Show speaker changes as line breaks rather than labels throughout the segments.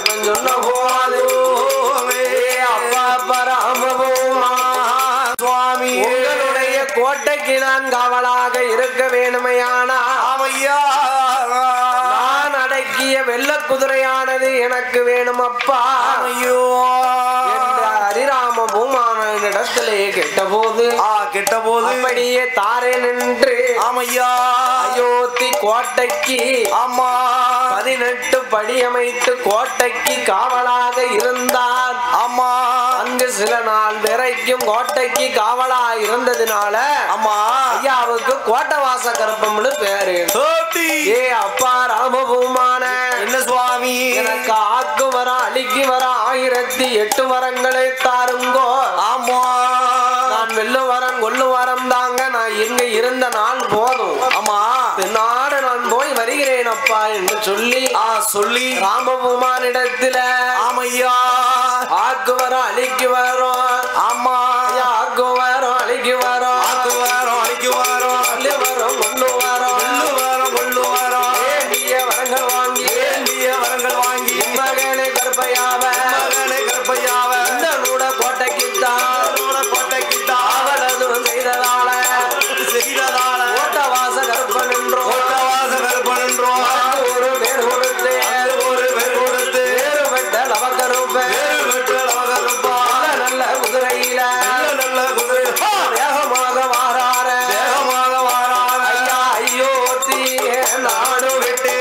கருப்பன் சொன்ன போது ஏ அப்பா பராமபூமா
சுவாமி
உங்களுடைய கோட்டைக்கு நான் காவலாக இருக்க வேணுமையானா
ஆமையா
நான் அடக்கிய வெள்ள குதிரையானது எனக்கு வேணும் அப்பா
ஐயோ
என்ற ஹரிராம பூமான இடத்திலே கேட்டபோது
ஆ கெட்ட போது
அப்படியே தாரேன் என்று
ஆமையா
அயோத்தி கோட்டைக்கு
ஆமா
பதினெட்டு படி அமைத்து கோட்டைக்கு காவலாக இருந்தார்
ஆமா
அங்கு சில நாள் வரைக்கும் கோட்டைக்கு காவலா இருந்ததுனால
ஆமா
ஐயாவுக்கு கோட்டவாச கருப்பம்னு பேரு
சோட்டி
ஏ அப்பா ராமபூமான
என்ன சுவாமி
எனக்கு ஆக்கு வர அழிக்கு வர ஆயிரத்தி எட்டு வரங்களை தாருங்கோ
ஆமா
நான் வெள்ளு வரம் கொள்ளு வரம் தாங்க நான் இங்க இருந்த நாள் போதும்
ஆமா
பின்னாடு நான் போய் வருகிறேன் அப்பா என்று சொல்லி
ஆ சொல்லி
ராமபூமானிடத்துல
ஆமையா
ஆக்கு வரம் அழிக்கு வரும்
ஆமா
ஐயா, ஆக்கு வரும் அழிக்கு வரும்
ஆத்து வாரம் அழிக்கு வாரம்
அள்ளி வரும் கொண்டு வரும்
கொள்ளு வாரம் கொள்ளு வாரம்
வேண்டிய வரங்கள் வாங்கி
வேண்டிய வரங்கள் வாங்கி
மகனை கருப்பையாவ
மகனை கற்பையாவ
இந்த நூட கோட்டைக்குத்தான்
கோட்டைக்குத்தான்
அவளது செய்ததால
செய்ததால
கோட்டவாச கருப்பன் என்றும்
கோட்டவாச கற்பனன்றோம்
ஒரு பேர் கொடுத்து
ஒரு பேர் கொடுத்து
வேறுபட்ட லவக்கருப்பன்
வேறு பெற்ற லவகருப்பா
நல்ல குதிரையில
நல்ல நல்ல குதிரை ஹா!
வேகமாக வாரார
வேகமாக வாரான
ஐயா ஐயோ தீ நாடு விட்டு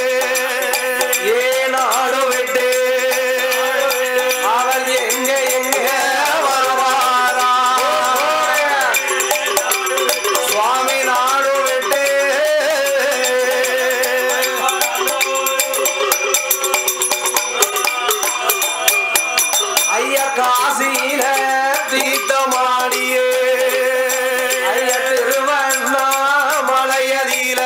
ஏ நாடு விட்டு அவள் எங்க எங்க
வருவாரா சுவாமி நாடு விட்டு
ஐயா காசியில
தீர்த்தமாடியே
ஐயா திருவண்ணாமலையதில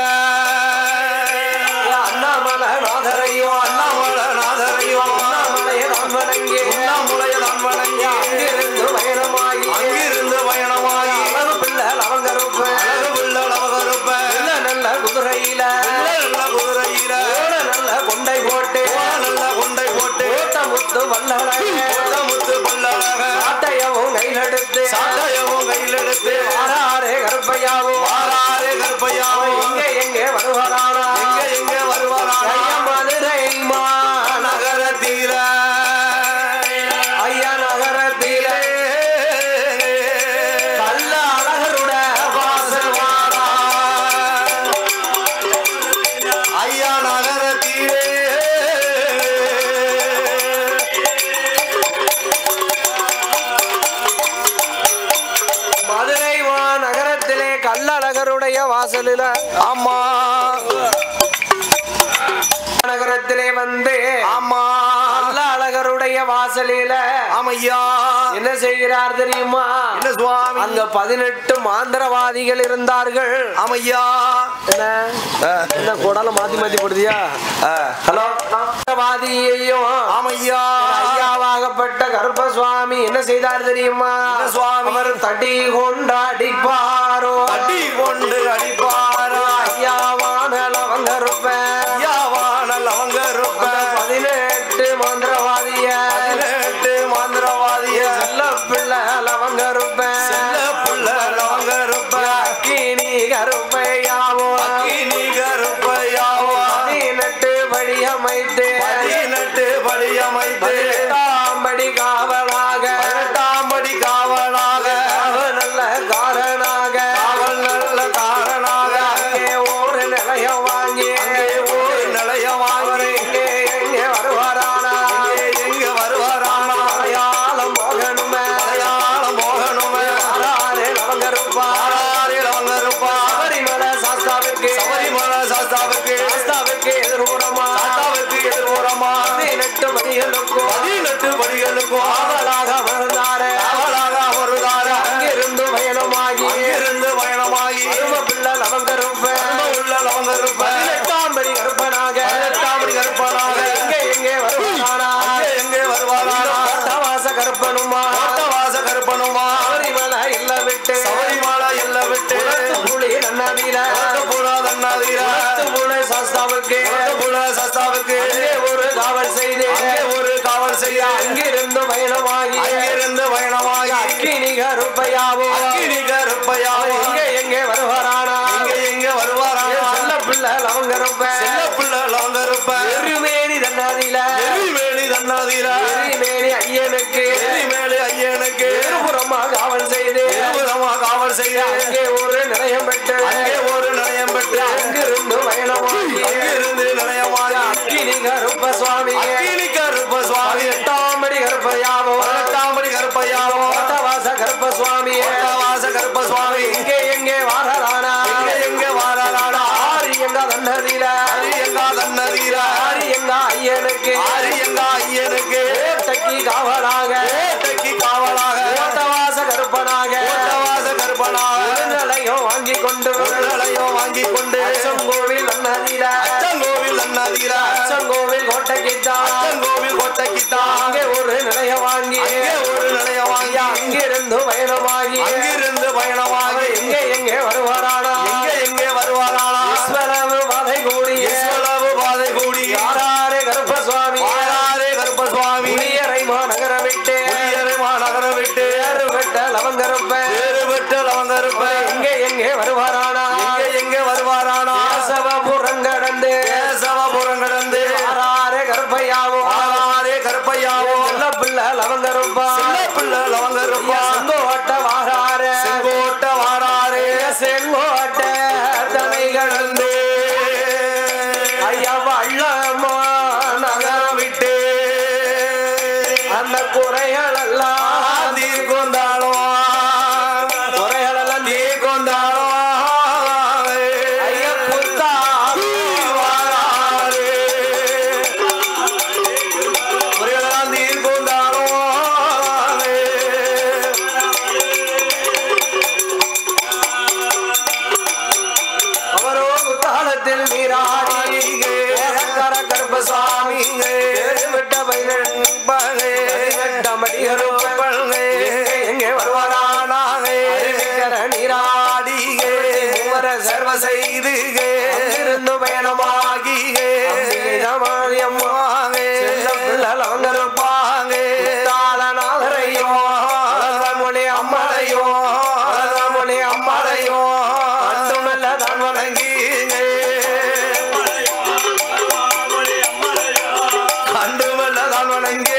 அண்ணாமலை நாதரையோ
அண்ணாமலை நாதரையோ
அண்ணாமலையை நான் வணங்கி
அண்ணாமுலைய நான் வணங்கி
அங்கிருந்து பயணமாகி
அங்கிருந்து பயணமாகி
அழகு பிள்ளை லவங்கருப்பேன்
அழகு பிள்ள லவகருப்ப
நல்ல நல்ல குதிரையில
நல்ல குதிரையில
ஓட நல்ல கொண்டை போட்டு
நல்ல கொண்டை போட்டு
ஓட்ட முத்து வல்லழக
முத்து பல்லழக
ஆட்டையவும் கையிலெடுத்து
சாட்டையவும் கையில் எடுத்து
ஆறாரே கருப்பையாவும்
வாராரே கற்பையாவும்
எங்க எங்கே வருவாரானா
எங்க எங்க வருவாரான
ஐயா மதுரை மாநகர
நகரத்தீர
ஐயா நகரத்திலே கள்ள அழகருட வாசல் வாரா
ஐயா நகரத்தீரே
மதுரை நகரத்திலே கள்ளழகருடைய வாசலில
ஆமா
நகரத்திலே வந்து
ஆமா
கள்ளழகருடைய வாசலில
ஆமையா
என்ன செய்கிறார் தெரியுமா
என்ன சுவாமி
அங்க பதினெட்டு மாந்திரவாதிகள் இருந்தார்கள்
ஆமையா
என்ன என்ன குடல மாத்தி மாத்தி போடுதியா ஹலோ மாந்திரவாதியையும்
ஆமையா
ஐயாவாகப்பட்ட கருப்பசுவாமி என்ன செய்தார் தெரியுமா
என்ன சுவாமி?
அவர் தடி கொண்டாடிப்பாரோ
அடி கொண்டு அடிப்பாரா
ஐயாவான லவங்கருப்பேன்
ஐயாவான லவங்க இருப்ப
பதினெட்டு மந்திரவாதிய
பதினெட்டு மந்திரவாதிய
செல்ல பிள்ளை லவங்கருப்பேன்
செல்ல புள்ள லவங்க இருப்ப
அக்கினி கருப்பையாவோ
அக்கினி கருப்பையாவா
பதினெட்டு படி அமைத்து
பதினெட்டு படி அமைத்து
பதினெட்டாம் படி காவலாக
பதினெட்டாம் படி காவலாக
அவன் நல்ல காரனாக
காவல் நல்ல காரணாக
அங்கே ஒரு நிலையம் வாங்கி
அங்கே ஒரு நிலைய வாங்கி
இங்கே எங்கே வருவாரானா
இங்கே எங்க வருவாரானா
மலையாளம் போகணுமே
மலையாளம் போகணுமே
ஆறாறு லவங்கருப்பா
ஆறாரில் அவங்க இருப்பா
சபரிமலை சாஸ்தாவுக்கு
சபரிமலை சாஸ்தாவுக்கு
சாஸ்தாவுக்கு எதிர்புறமா
சாஸ்தாவுக்கு எதிர்புறமா
பதினெட்டு மணிகளுக்கும்
பதினெட்டு படிகளுக்கும்
காவலாக வந்தாரு
காவலாக வருதார
அங்கிருந்து பயணமாகி
அங்கிருந்து பயணமாகி
அரும பிள்ளை லவங்கருப்பேன்
உள்ள அவங்க இருப்ப
பதினெட்டாம் படி கருப்பனாக
பதினெட்டாம் படி கருப்பனாக
எங்கே எங்கே வருவானா
அங்கே எங்கே வருவாரானா
கோட்டவாச கருப்பனுமா
கோட்டவாச கருப்பனுமா
சபரிமலை இல்ல விட்டு
சபரிமலை எல்ல விட்டு
புலி நன்னதில
புறாதன் தன்னாதீரா
புல சாஸ்தாவுக்கு
புல சஸ்தாவுக்கு
அங்கே ஒரு காவல் செய்து
அங்கே ஒரு காவல் செய்ய
அங்கிருந்து பயணமாகி
அங்கிருந்து பயணமாகி
அக்கினி கருப்பையாவோ
அக்கினி கருப்பையாவோ
எங்கே எங்கே வருவாரானா
எங்க எங்க வருவாரா
செல்ல பிள்ளை லவங்க ரொம்ப
செல்ல பிள்ளை லவங்கருப்ப
எருமேனி தன்னாதில
எரிவேலி தன்னாதீரா
எரிமேனி ஐயனுக்கு
எரிமேலி ஐயனுக்கு
இருபுறமா காவல் செய்து
இருபுறமா காவல் செய்ய
அங்கே ஒரு நிலையம் பெற்று
அங்கே ஒரு நிலையம் பெற்று
அங்கிருந்து பயணமாகி
அங்கிருந்து நிலையமாக
அக்கினி கருப்ப சுவாமி
அக்கினி கருப்ப சுவாமி
எட்டாம் படி கருப்பையாவோ
பதினெட்டாம்படி கருப்பையாவோ
வாச கருப்ப சுவாமி
வாச கருப்ப சுவாமி
எங்கே எங்கே வாரரானா
எங்க எங்க வாராடா
ஆரி எங்க தன்னதில
ஆரி எங்கா தன்னதீரா
ஆரி எங்க ஐயனுக்கு
ஆரி எங்கா ஐயனுக்கு
ஏட்டக்கி காவலாக
ஏட்டைக்கு காவலாக
ஓட்டவாச கருப்பனாக
வாச கருப்பனாக
நிலையம் வாங்கி கொண்டு
நிலையம் வாங்கி கொண்டு
அச்சங்கோவில் நன்னதில
அச்சங்கோவில் நன்னதீரா
அச்சங்கோவில் கோட்டைக்குத்தான்
அச்சங்கோவில் கோட்டைக்குத்தான்
அங்கே ஒரு நிலையம் வாங்கி
அங்கே ஒரு நிலையம் வாங்கி
அங்கிருந்து பயணமாகி
அங்கிருந்து பயணமாகி
எங்கே எங்கே வருவாரானா
எங்க எங்கே வருவாரானா
ஈஸ்வரவு மலை கூடி
ஈஸ்வரவு பாதை கூடி
யாராரே கருப்ப சுவாமி
வாராரே கருப்ப சுவாமி
உயரை மாநகர விட்டு
உயரமா நகரம் விட்டு
ஏறு வெட்ட லவங்கருப்ப
வேறுபட்ட லவங்கருப்ப
எங்கே எங்கே வருவாரானா
எங்க எங்க வருவாரானா
கேசவபுரம் கடந்து
கேசவபுரம் கடந்து
யாராரே கருப்பையாவும்
வாராரே கருப்பையாவோ
நல்ல பிள்ளை லவங்கருப்பா
சின்ன பிள்ளை லவங்கருப்பா
செங்கோட்ட வாராரே
செங்கோட்ட வாராரே
செங்கோட்ட தனை கடந்து ஐயா வள்ளமா நகரம்
நகரம் விட்டு
அந்த குறைகள் எல்லாம்
தீர்க்கொண்டாளோ
குறைகள் எல்லாம்
தீர்க்கொண்டாளோ
ஐயா புத்தா
வாராரே முறையெல்லாம் தீர்க்கொண்டாளோ
அவரோ குத்தாலத்தில் நீராடி கர கருப்பசாமி விட்ட பைகள் மடிகரும் எங்கே வருவாரானாக நீராடி மூவர சர்வ செய்து இருந்து பயணமாகி மொழி அம்மளையோ மொழி அம்மளையோ அண்டுமல்ல தான் வணங்கி
கண்டுமல்லதான் வணங்கே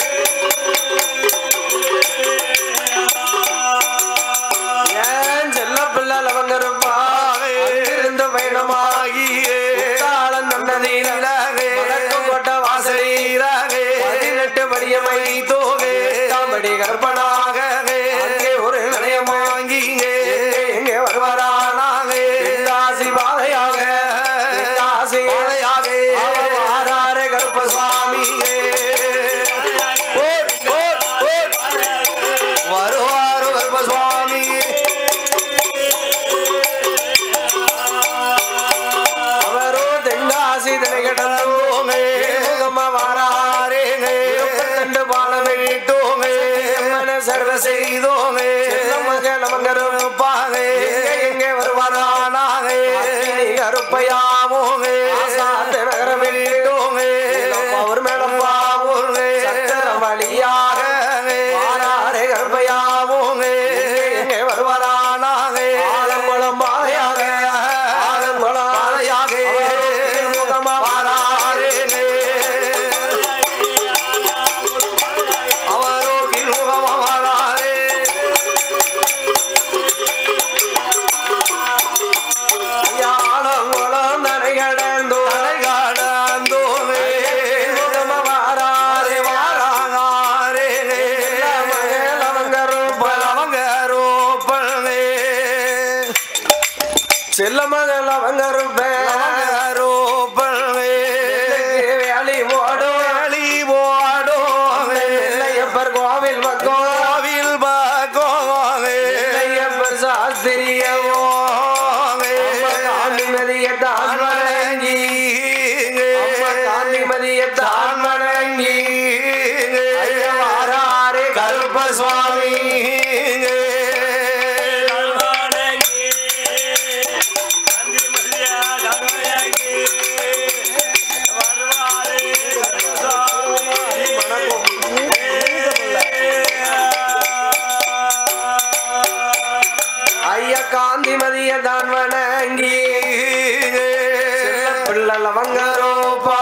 ஏன் செல்ல பிள்ளை அவங்க இருந்து பயணமா
ஆகியே
தாளம் நன்னதீர வடக்கும் கொட்ட வாசலி பதினெட்டு படியமை
தோகே
தாம்படி கற்பனாக அங்கே ஒரு நிலையமா எங்கே வருவாரானாக தாசி பாதையாக தாசி ஆறாரே கருப்ப சுவாமி
வருவாரு கர்ப்பசுவாமி
அவரோ தென்காசி தினை கடந்தோமே முகமா வாராரே கண்டு பாலமே சர்வ செய்தோமே மகள் மங்கரும்
பாகே
எங்கே வருவாரானாக கருப்பையாமோமே ஆசாந்த நகரமே அவர் மேலப்பாவோமே சத்திரம் வழியாக வாராரே கருப்பையாமோமே எங்கே வருவாரானாக ஆலங்குளம் மாலையாக ஆலங்குளம் மாலையாக முகமா வாராரே
அவரோ கில்முகமாவாரே
ஆலங்குளம் நரை கடந்தோ
கடந்தோமே
முகமா வாராரே
வாராகாரே
மகள் அவங்கரும்
பலவங்கரோ பழமே
செல்ல மகள் அவங்கரும்
அவங்கரோ பழமே
வேலி ஓடும்
களி போடோமே
நெல்லையப்பர் கோவில் பக்கம்
கோவில் பாகோமே
நெல்லையப்பர் சாஸ்திரியமோ காந்திமதிய தான் வணங்கி அம்மா காந்திமதிய தான் வணங்கி ஐயா வாராரே கருப்ப சுவாமி காந்திமதிய தான் வணங்கி பிள்ளை லவங்கரோப்பா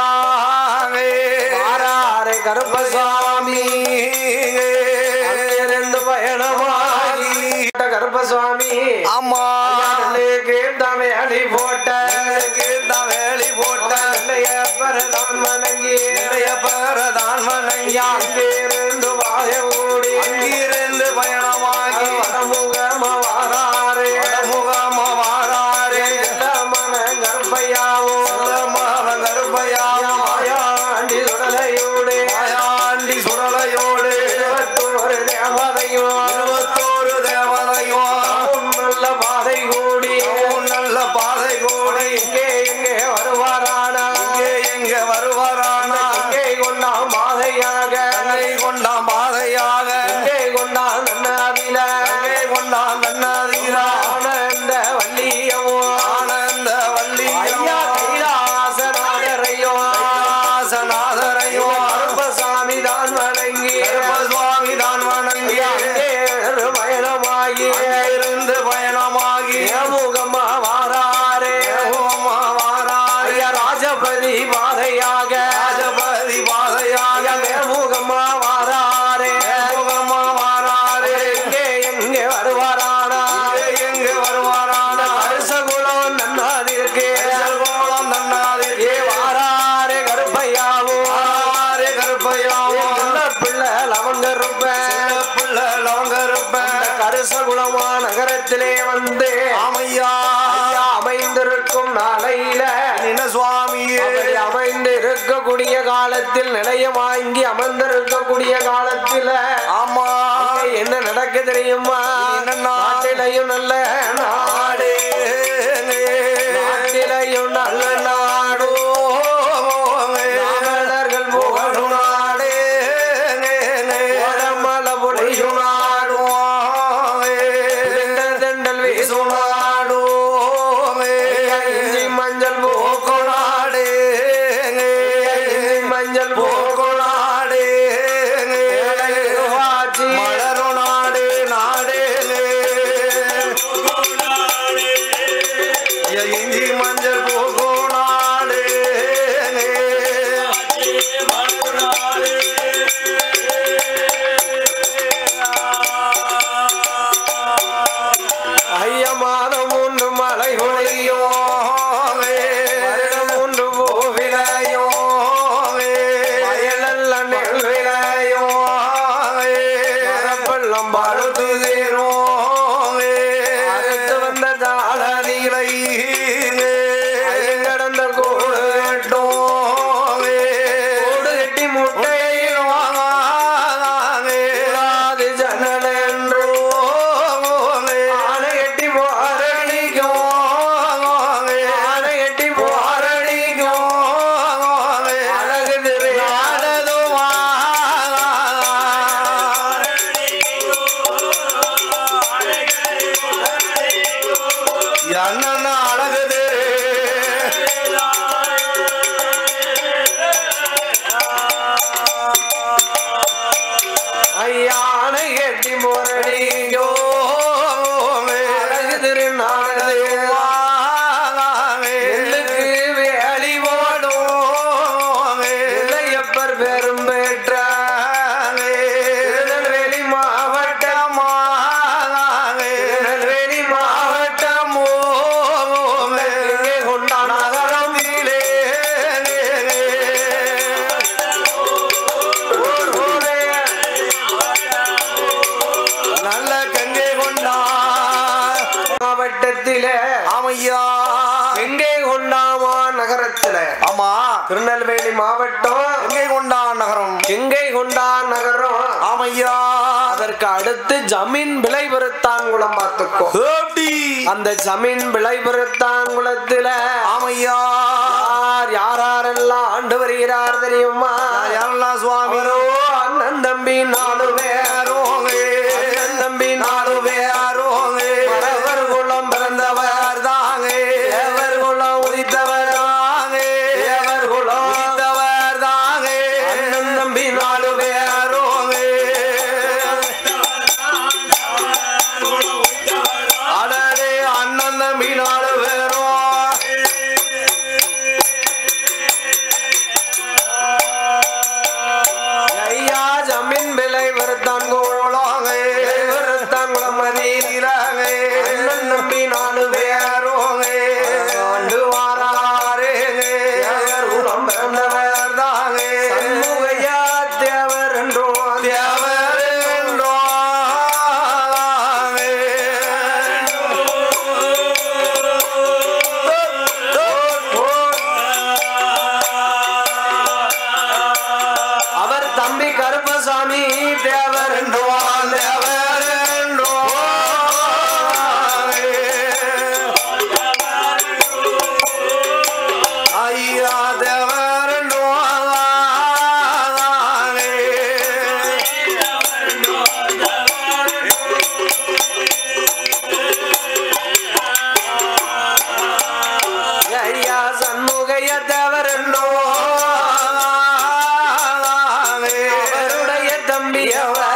ஆறாரை கருப்பசாமி அங்கிருந்து பயணமாகி கருப்பசாமி
அம்மா
கேட்டாமே அடி போட்ட
வேலி போட்ட
பிள்ளைய பரதான் வணங்கி
நிறைய பேரதான் வணங்கி
அங்கிருந்து வாய ஓடி
அங்கிருந்து பயணமாகி
வடமுகம வாராரே
முகாம வாராரே
மன கருப்பையாவும்
மாவன் கருப்பையாவும்
மாயாண்டி சுடலையோடு
மாயாண்டி சுடலையோடு
இருபத்தோரு தேவதையும்
இருபத்தோரு தேவதையும்
நல்ல பாதை கூடி
நல்ல பாதை கூடி
இங்கே இங்கே வருவாரானா
இங்கே எங்க வருவாரானா
இங்கே கொண்டா மாதையாக
கங்கை கொண்டான் பாதையாக
இங்கே கொண்டா நன்னாதில
கங்கை கொண்டான் நன்னதீரா
ஆனந்த வள்ளியவும்
ஆனந்த வள்ளி
ஐயா கைலாசநாதரையும்
ஆசநாதரையும்
கருப்பசாமி தான் வணங்கி
சுவாமி தான் வணங்கி
அங்கே பயணமாகி
இருந்து பயணமாகி
ஏமுகமா வாராரே
ஓமா வாராய
ஐயா ராஜபதி பாதையாக
ராஜபதி பாதையாக
மேமுகமா வாராரே
முகமா வாராரே
எங்கே எங்கே வருவாரானா
எங்க வருவாரானா
அரசகுலம் நன்னாதிருக்கு
கோலம் நன்னாதிரி
ஏ வாராரே கருப்பையாவும்
ஆரே கருப்பையாவும்
நல்ல பிள்ளை லவங்க இருப்பேன்
பிள்ளை லவங்க இருப்பேன்
கருசகுலமா நகரத்திலே வந்து
ஆமையா
ஐயா அமைந்திருக்கும் நாளையில
நின சுவாமியே
அப்படி அமைந்து இருக்கக்கூடிய காலத்தில் நிலைய வாங்கி அமர்ந்திருக்கக்கூடிய காலத்தில்
ஆமா
என்ன நடக்க தெரியுமா
என்னன்னா?
நாட்டிலையும் நல்ல நாடு நாட்டிலையும் நல்ல நாடு நாவலர்கள் புகழும் நாடு வடமல புலியும் நாடு திண்டல் திண்டல் வீசும் நாடு இஞ்சி மஞ்சள் பூக்கு நாடு இஞ்சி மஞ்சள் பூக்கு நாடு வாச்சி
மலரும் நாடு நாடே இஞ்சி மஞ்சள் பூக்கோ நாடு
ஐய மாதம் மூன்று மலை பொழியும் வருடம் மூன்று பூவிலையும் வயலல்ல நெல் விளையும் மரப்பள்ளம் பழுத்து அறுத்து வந்த தாளதிகளை கடந்த கூடு கட்டும் கூடு கட்டி முட்டையும் கூடாது ஜன்னல் என்று ஆனை கட்டி போரடிக்கும் ஆனை கட்டி போரடிக்கும் அழகு தெரியாததுமா
என்ன அழகுது
ஐயானை கட்டி போரடிக்கும் அழகு திருநாளதுமா எள்ளுக்கு வேலி ஓடும் இளையப்பர் பெரும் பெற்ற திருநெல்வேலி மாவட்டம் திருநெல்வேலி மாவட்டம் இங்கே கொண்டா நகரம் ஊர் ஊரே
நல்ல கங்கை கொண்டா
மாவட்டத்தில
ஆமையா
எங்கே கொண்டாமா நகரத்துல
ஆமா
திருநெல்வேலி மாவட்டம்
கங்கை கொண்டா நகரம்
எங்கே கொண்டா நகரம்
ஆமையா
அதற்கு அடுத்து ஜமீன் விலை பெருத்தாங்குளம் பார்த்துக்கோ
ஏப்டி
அந்த ஜமீன் விலை பெருத்தாங்குளத்துல
ஆமையா
யார் யாரெல்லாம் ஆண்டு வருகிறார் தெரியுமா
யாரெல்லாம் சுவாமி
அவரோ அண்ணன் தம்பி நாலு பேரோங்க அண்ணன் தம்பி நாலு பேரோங்க மறவர் குலம் பிறந்தவர் தாங்க தேவர் குலம் உதித்தவர் தாங்க தேவர் குலம் உதித்தவர் தாங்க அண்ணன் தம்பி நாலு பேரோங்க
அடடே அண்ணன்
கருப்பசாமி தேவரண்டோ தேவரண்டோ ஐயா தேவரண்டோ ஐயா சண்முகைய தேவரண்டோ அவருடைய தம்பி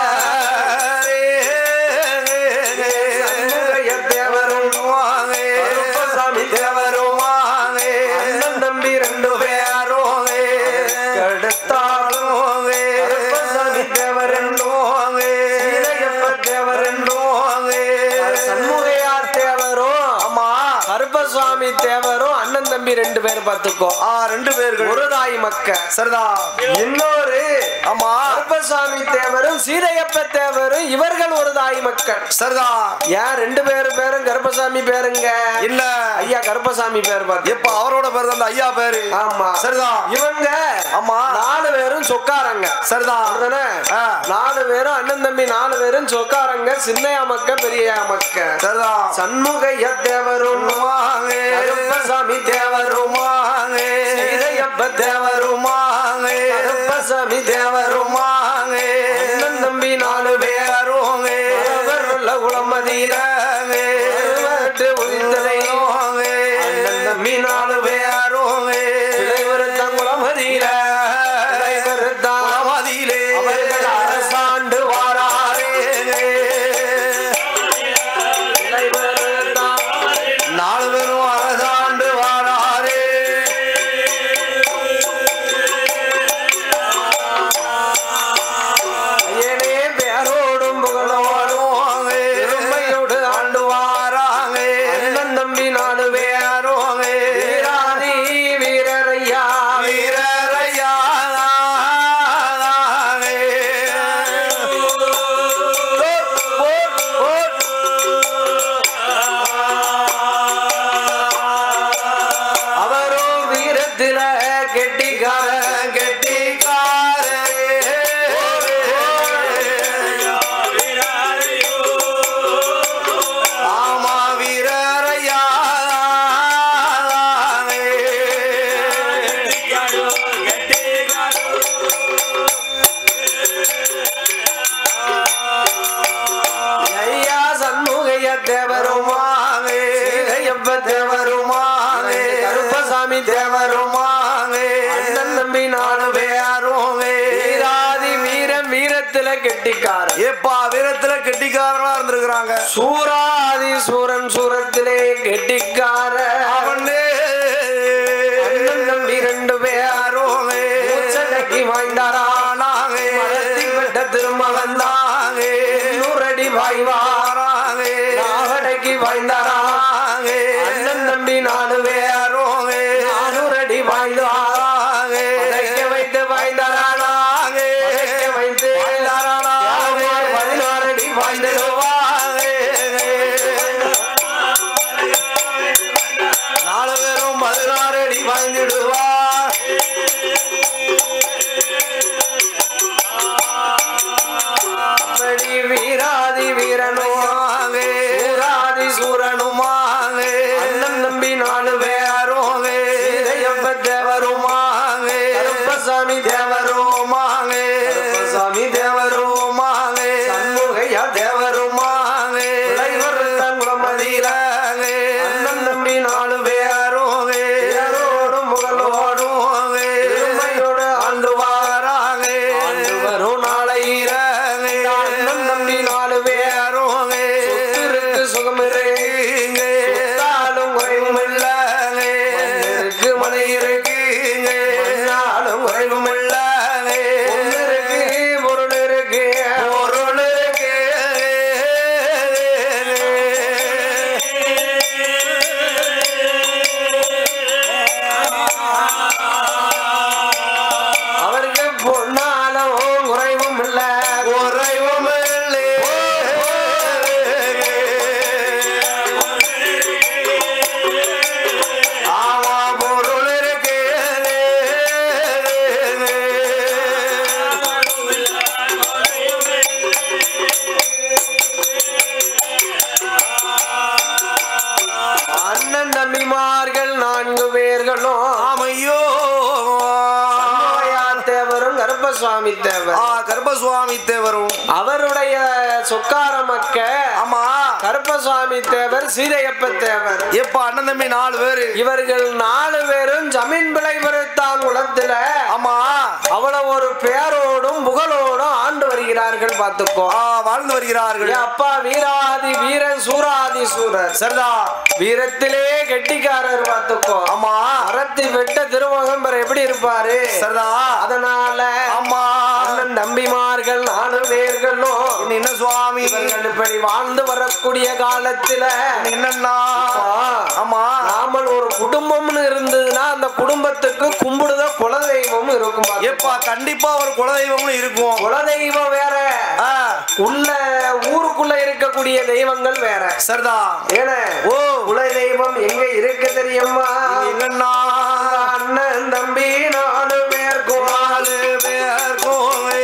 சண்முகைய தேவரும் கருப்பசாமி தேவரும் அண்ணன் தம்பி ரெண்டு பேரும் கெடுத்தாலும் கருப்பசாமி தேவரண்டும் சீதையப்ப தேவரண்டும் சண்முகையார் தேவரும்
ஆமா
கருப்பசுவாமி தேவரும் அண்ணன் தம்பி ரெண்டு பேர் பார்த்துக்கோ
ஆ ரெண்டு பேர்கள்
ஒரு தாய் மக்க
சரிதான்
இன்னொரு
ஆமா
கருப்பசாமி தேவரும் சீதையப்ப தேவரும் இவர்கள் ஒரு தாய் மக்கள்
சரிதான்
ஏன் ரெண்டு பேரு பேரும் கருப்பசாமி பேருங்க
இல்ல
ஐயா கருப்பசாமி பேர் பார்த்து
எப்ப அவரோட பேர் தான் அந்த ஐயா பேரு
ஆமா
சரிதான்
இவங்க
ஆமா
நாலு பேரும் சொக்காரங்க
சரிதான்
அப்படிதானே?
ஆ.
நாலு பேரும் அண்ணன் தம்பி நாலு பேரும் சொக்காரங்க சின்னையா மக்க பெரிய மக்க
சரிதான்
சண்முகைய தேவரும் கருப்பசாமி தேவரும் சீதையப்ப தேவரும் கருப்பசாமி தேவரும் அண்ணன் தம்பி நாலு பேரும் உள்ள குளமதியில உதித்ததையும் அண்ணன் தம்பி நாலு பேரும் இளைவருத்தம் குளமதியில இளைவருத்தம்
மதியிலே
அவர்கள் அரசாண்டு வாராரே இளைவருத்தம்
நாலு பேரும் அரசாண்டு வாராரே
ஐயனே பேரோடும் புகழோடும் பெருமையோடு ஆண்டு வாராங்க அண்ணன் தம்பி நாலு பேரும் வீராதி வீரரையா
வீரரையா
அவரும் வீரத்தில கெட்டிக்கார
ஆமா வீரரையா
ஐயா சண்முகைய தேவருமாவே சீதையப்ப தேவருமாவே கருப்பசாமி தேவருமாவே அண்ணன் தம்பி நாலு பேரும் வீராதி வீரம் வீரத்தில கெட்டிக்காரன்
ஏப்பா வீரத்துல கெட்டிக்காரனா இருந்திருக்கிறாங்க
சூராதி சூரன் சூரத்திலே கெட்டிக்கார
அவனே
அண்ணன் தம்பி ரெண்டு பேரும் மூச்சடக்கி வாய்ந்தாரானாங்க மலர்த்தி பெற்ற திருமகன் தாங்க நூறடி வாய்வாராங்க நாகடக்கி வாய்ந்தாராங்க அண்ணன் தம்பி நாலு பேரும் நானூறடி வாய்ந்தாராங்க பதைக்க வைத்து வாய்ந்தாரானாங்க பதைக்க வைத்து வாய்ந்தாரானாங்க பதினாறடி வாய்ந்திடுவாங்க
நாலு பேரும் பதினாறு அடி வாய்ந்திடுவார்
அப்படி வீராதி வீரனுமாவே சூராதி சூரனுமாவே அண்ணன் தம்பி நாலு பேரும் சீதையப்ப தேவருமாவே கருப்பசாமி தேவருமாவே கருப்பசாமி தேவருமாவே சண்முகையா தேவருமாவே இளைவருத்தன் குளமதியிலாவே அண்ணன் தம்பி நாலு பேரும் பேரோடும் முகலோடும் பெருமையோடு ஆண்டு வாராங்க ஆண்டு வரும் நாளை அண்ணன் தம்பி நாலு பேரும் சொத்திருக்கு சுகம் இருக்கு சொத்தாலும் குறைவும் இல்லைங்க இருக்கு மனை இருக்கு நாளும் குறைவும் இல்லைங்க பொண்ணு இருக்கு பொருள் இருக்கு கருப்பசுவாமி தேவர்
ஆ கருப்பசுவாமி தேவரும்
அவருடைய சொக்கார மக்க
ஆமா
கருப்பசுவாமி தேவர் சீதையப்ப தேவர்
எப்ப அண்ணன் தம்பி நாலு பேரு
இவர்கள் நாலு பேரும் ஜமீன் விளைவருத்தான் குளத்துல
ஆமா
அவ்வளவு ஒரு பேரோடும் புகழோடும் ஆண்டு வருகிறார்கள் பார்த்துக்கோ
ஆ வாழ்ந்து வருகிறார்கள்
என் அப்பா வீராதி வீரன் சூராதி சூரர்
சரிதா
வீரத்திலே கெட்டிக்காரர் பார்த்துக்கோ
ஆமா
அறத்தி வெட்ட திருமகம்பர் எப்படி இருப்பாரு
சரிதா
அதனால
ஆமா
அண்ணன் தம்பிமார்கள் நாலு பேர்களும்
என்ன சுவாமி
இவர்கள் இப்படி வாழ்ந்து வரக்கூடிய காலத்துல
என்னன்னா ஆமா
நாமல் ஒரு குடும்பம்னு இருந்ததுன்னா அந்த குடும்பத்துக்கு கும்பிடுத குலதெய்வம் இருக்கும் பாத்துக்கோ.
எப்பா கண்டிப்பா ஒரு குலதெய்வம்னு இருக்கும்
குலதெய்வம் வேற
ஆ,
உள்ள ஊருக்குள்ள இருக்கக்கூடிய தெய்வங்கள் வேற
சரிதா
ஏன
ஓ
குலதெய்வம் எங்க இருக்கு தெரியுமா
என்னன்னா
அண்ணன் தம்பி நாலு பேர்
நாலு பேர் கோவே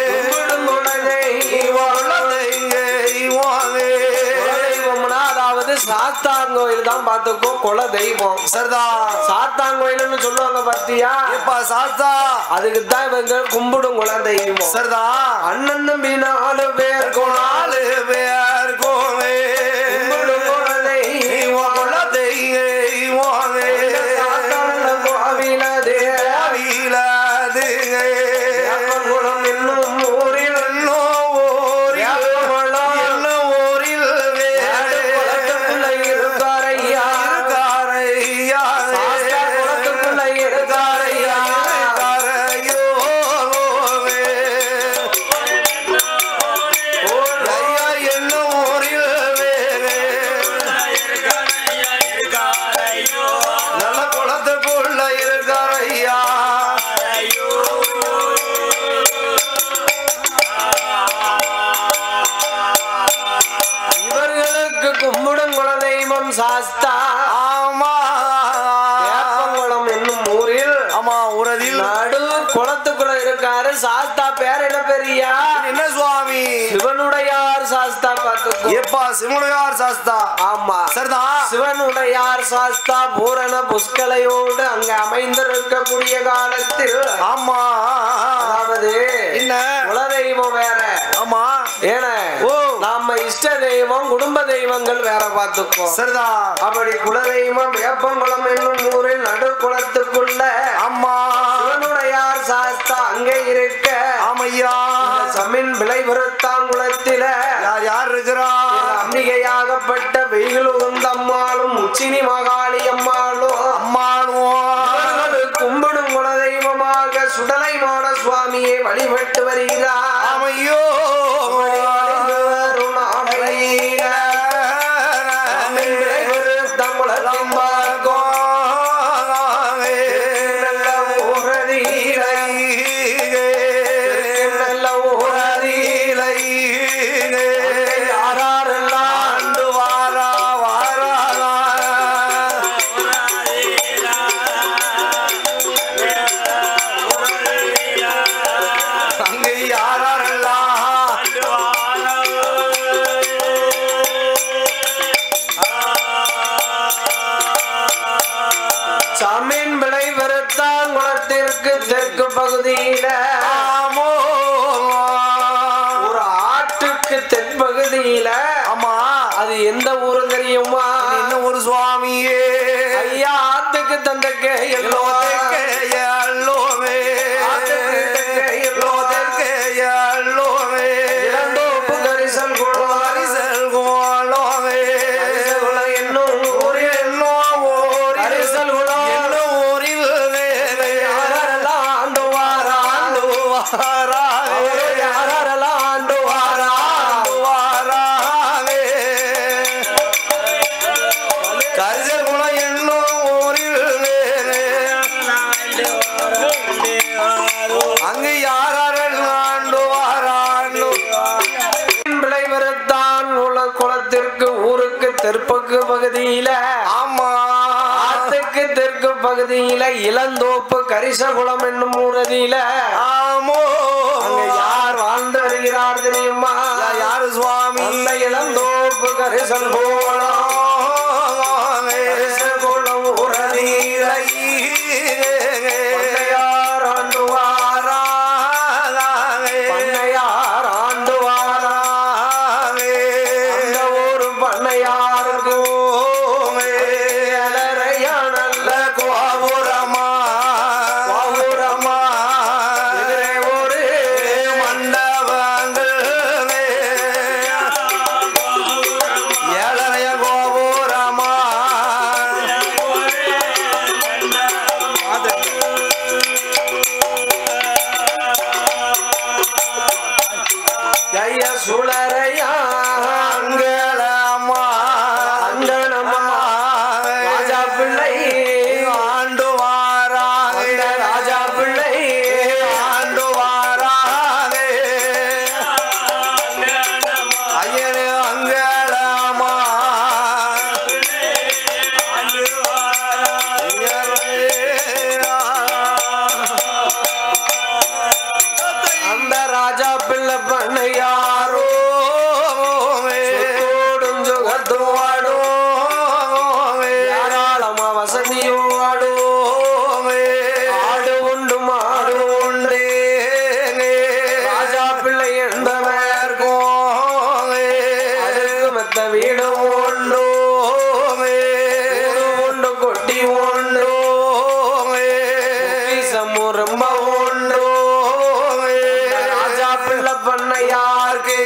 குலதெய்வம்னா அதாவது சாத்தாங்கோயில் தான் பார்த்துக்கோ குலதெய்வம்
சரிதா
சாத்தாங்கோயில்னு சொல்லுவாங்க பாத்தியா
எப்பா சாத்தா
அதுக்கு தான் இவங்க கும்பிடும் குலதெய்வம்
சரிதா
அண்ணன் தம்பி நாலு பேர்
நாலு பேர் கோவே
கும்பிடும் குலதெய்வம்
குலதெய்வமே
சாத்தான கோவில தேவி
வீலதுங்க
குளம் என்னும் ஊரில் குளத்துக்குள்ள இருக்காரையா சாஸ்தா குளத்துக்குள்ள இருக்காரையா
நல்ல குளத்துக்குள்ள இருக்காரையா
இவர்களுக்கு கும்பிடும் குலதெய்வம் சாஸ்தா
ஆமா
வேப்பங்குளம் என்னும் ஊரில்
ஆமா உறதில்
நடு குளத்துக்குள்ள இருக்காரு சாஸ்தா பேர் என்ன பெரியா
என்ன சுவாமி
சிவனுடையார் சாஸ்தா பார்த்துக்கோ
எப்பா சிமுனையார் சாஸ்தா
ஆமா
சரிதான்
சிவனுடையார் சாஸ்தா பூரண புஷ்கலையோடு அங்க அமைந்திருக்கக்கூடிய காலத்தில்
ஆமா
அதாவது
என்ன
குலதெய்வம் வேற
ஆமா
ஏன
ஓ.
நாம இஷ்ட தெய்வம் குடும்ப தெய்வங்கள் வேற பார்த்துக்கோ
சரிதான்
அப்படி குலதெய்வம் வேப்பங்குளம் என்னும் ஊரில் நடு குளத்துக்குள்ள
ஆமா
சிவனுடையார் சாஸ்தா அங்கே இருக்க
ஆமையா
சமின் விளைபுரத்தாங்குளத்தில
யார் யார் இருக்கிறா
அம்பிகையாகப்பட்ட வெயில் உகந்தம்மாளும் உச்சினி மகாளி அம்மாளும்
அம்மானுவோ
இவர்கள் கும்பிடும் குலதெய்வமாக சுடலை மாட சுவாமியை வழிபட்டு வருகிறார்
ஆமையோ
வழிபட்டு வரும் நாளையில சமின் விளைபுரத்தாங்குளத்தின் பார்க்கும் நல்ல ஊரதியில நல்ல ஊரதியில யாரெல்லாம்
ஆண்டு வாரா வாரா அங்கே யாரெல்லாம்
சமீன் விளை வருத்தான் குளத்திற்கு தெற்கு பகுதியில
ஆமோ
ஒரு ஆட்டுக்கு தென்பகுதியில
ஆமா
அது எந்த ஊரு தெரியுமா
இன்னும் ஒரு சுவாமியே
ஐயா ஆத்துக்கு தந்தக்கு
எல்லோதற்கு எல்லோவே எல்லோதற்கு எல்லோவே
இரண்டோப்பு கரிசல் குளம்
அரிசல் கோலோவே
கரிசல் குளம் என்னும் ஊரில்
என்னோ ஊரில்
கரிசல் குளம்
என்னோ ஊரில் வேலை
யாரெல்லாம் ஆண்டு வாரா
ஆண்டு வாராவே
யாரெல்லாம் ஆண்டு வாரா
வாராவே கரிசல் குளம் என்னோ ஊரில் வேலை அங்கு யாரெல்லாம் ஆண்டு வாராண்டு
விளைவரத்தான் குள குளத்திற்கு ஊருக்கு தெற்பக்கு பகுதியில
ஆமா
ஆத்துக்கு தெற்கு பகுதியில இளந்தோப்பு கரிசகுளம் என்னும் ஊரதியில
ஆமோ
அங்க யார் வாழ்ந்து வருகிறார் தெரியுமா
யாரு சுவாமி
அந்த இளந்தோப்பு கரிசல் கோலம் கரிசகுளம் ஊரதியில யார் ஆண்டு வாரா சுளரையா
அங்கலம்மா
அங்கனம்மா ராஜா பிள்ளை
ஆண்டு வாராக
அந்த ராஜா பிள்ளை
ஆண்டு வாராக ஐயனே அங்கலம்மா
அந்த ராஜா பிள்ளை பண்ணையாரோ சுத்தோடும் சுகத்தோடும் ஏராளமா வசதியோடும் ஆடு உண்டு மாடு உண்டு ராஜா பிள்ளை என்பவர்க்கும் அதுக்கு மத்த வீடு உண்டு ஊரு உண்டு கொட்டி உண்டு பொக்கிஷமும் ரொம்ப உண்டு ராஜா பிள்ளை பண்ணையாருக்கு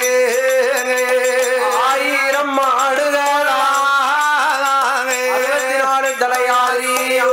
ஆயிரம் மாடுகளா அறுபத்தி நாலு தலையாரியோ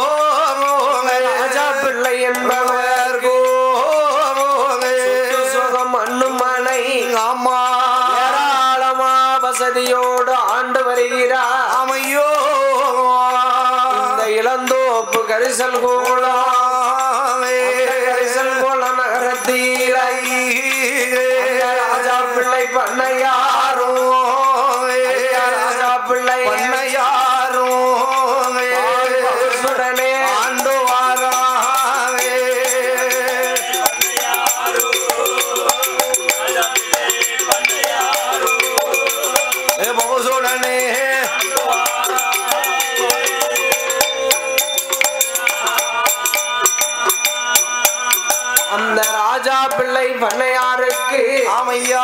ராஜா பிள்ளை என்பவர் சொத்து சுகம் மண்ணும் மனை
அம்மா
ஏராளமா வசதியோடு ஆண்டு வருகிறார்
அமையோ
இந்த இளந்தோப்பு கரிசல் கோலம் கரிசல் கோலம் நகரத்தீரை ராஜா பிள்ளை பண்ணையாரோ ராஜா பிள்ளை சுடனே
ஆண்டு வாராவே ஏ பவசோடனே
அந்த ராஜா பிள்ளை பண்ணையாருக்கு
ஆமையா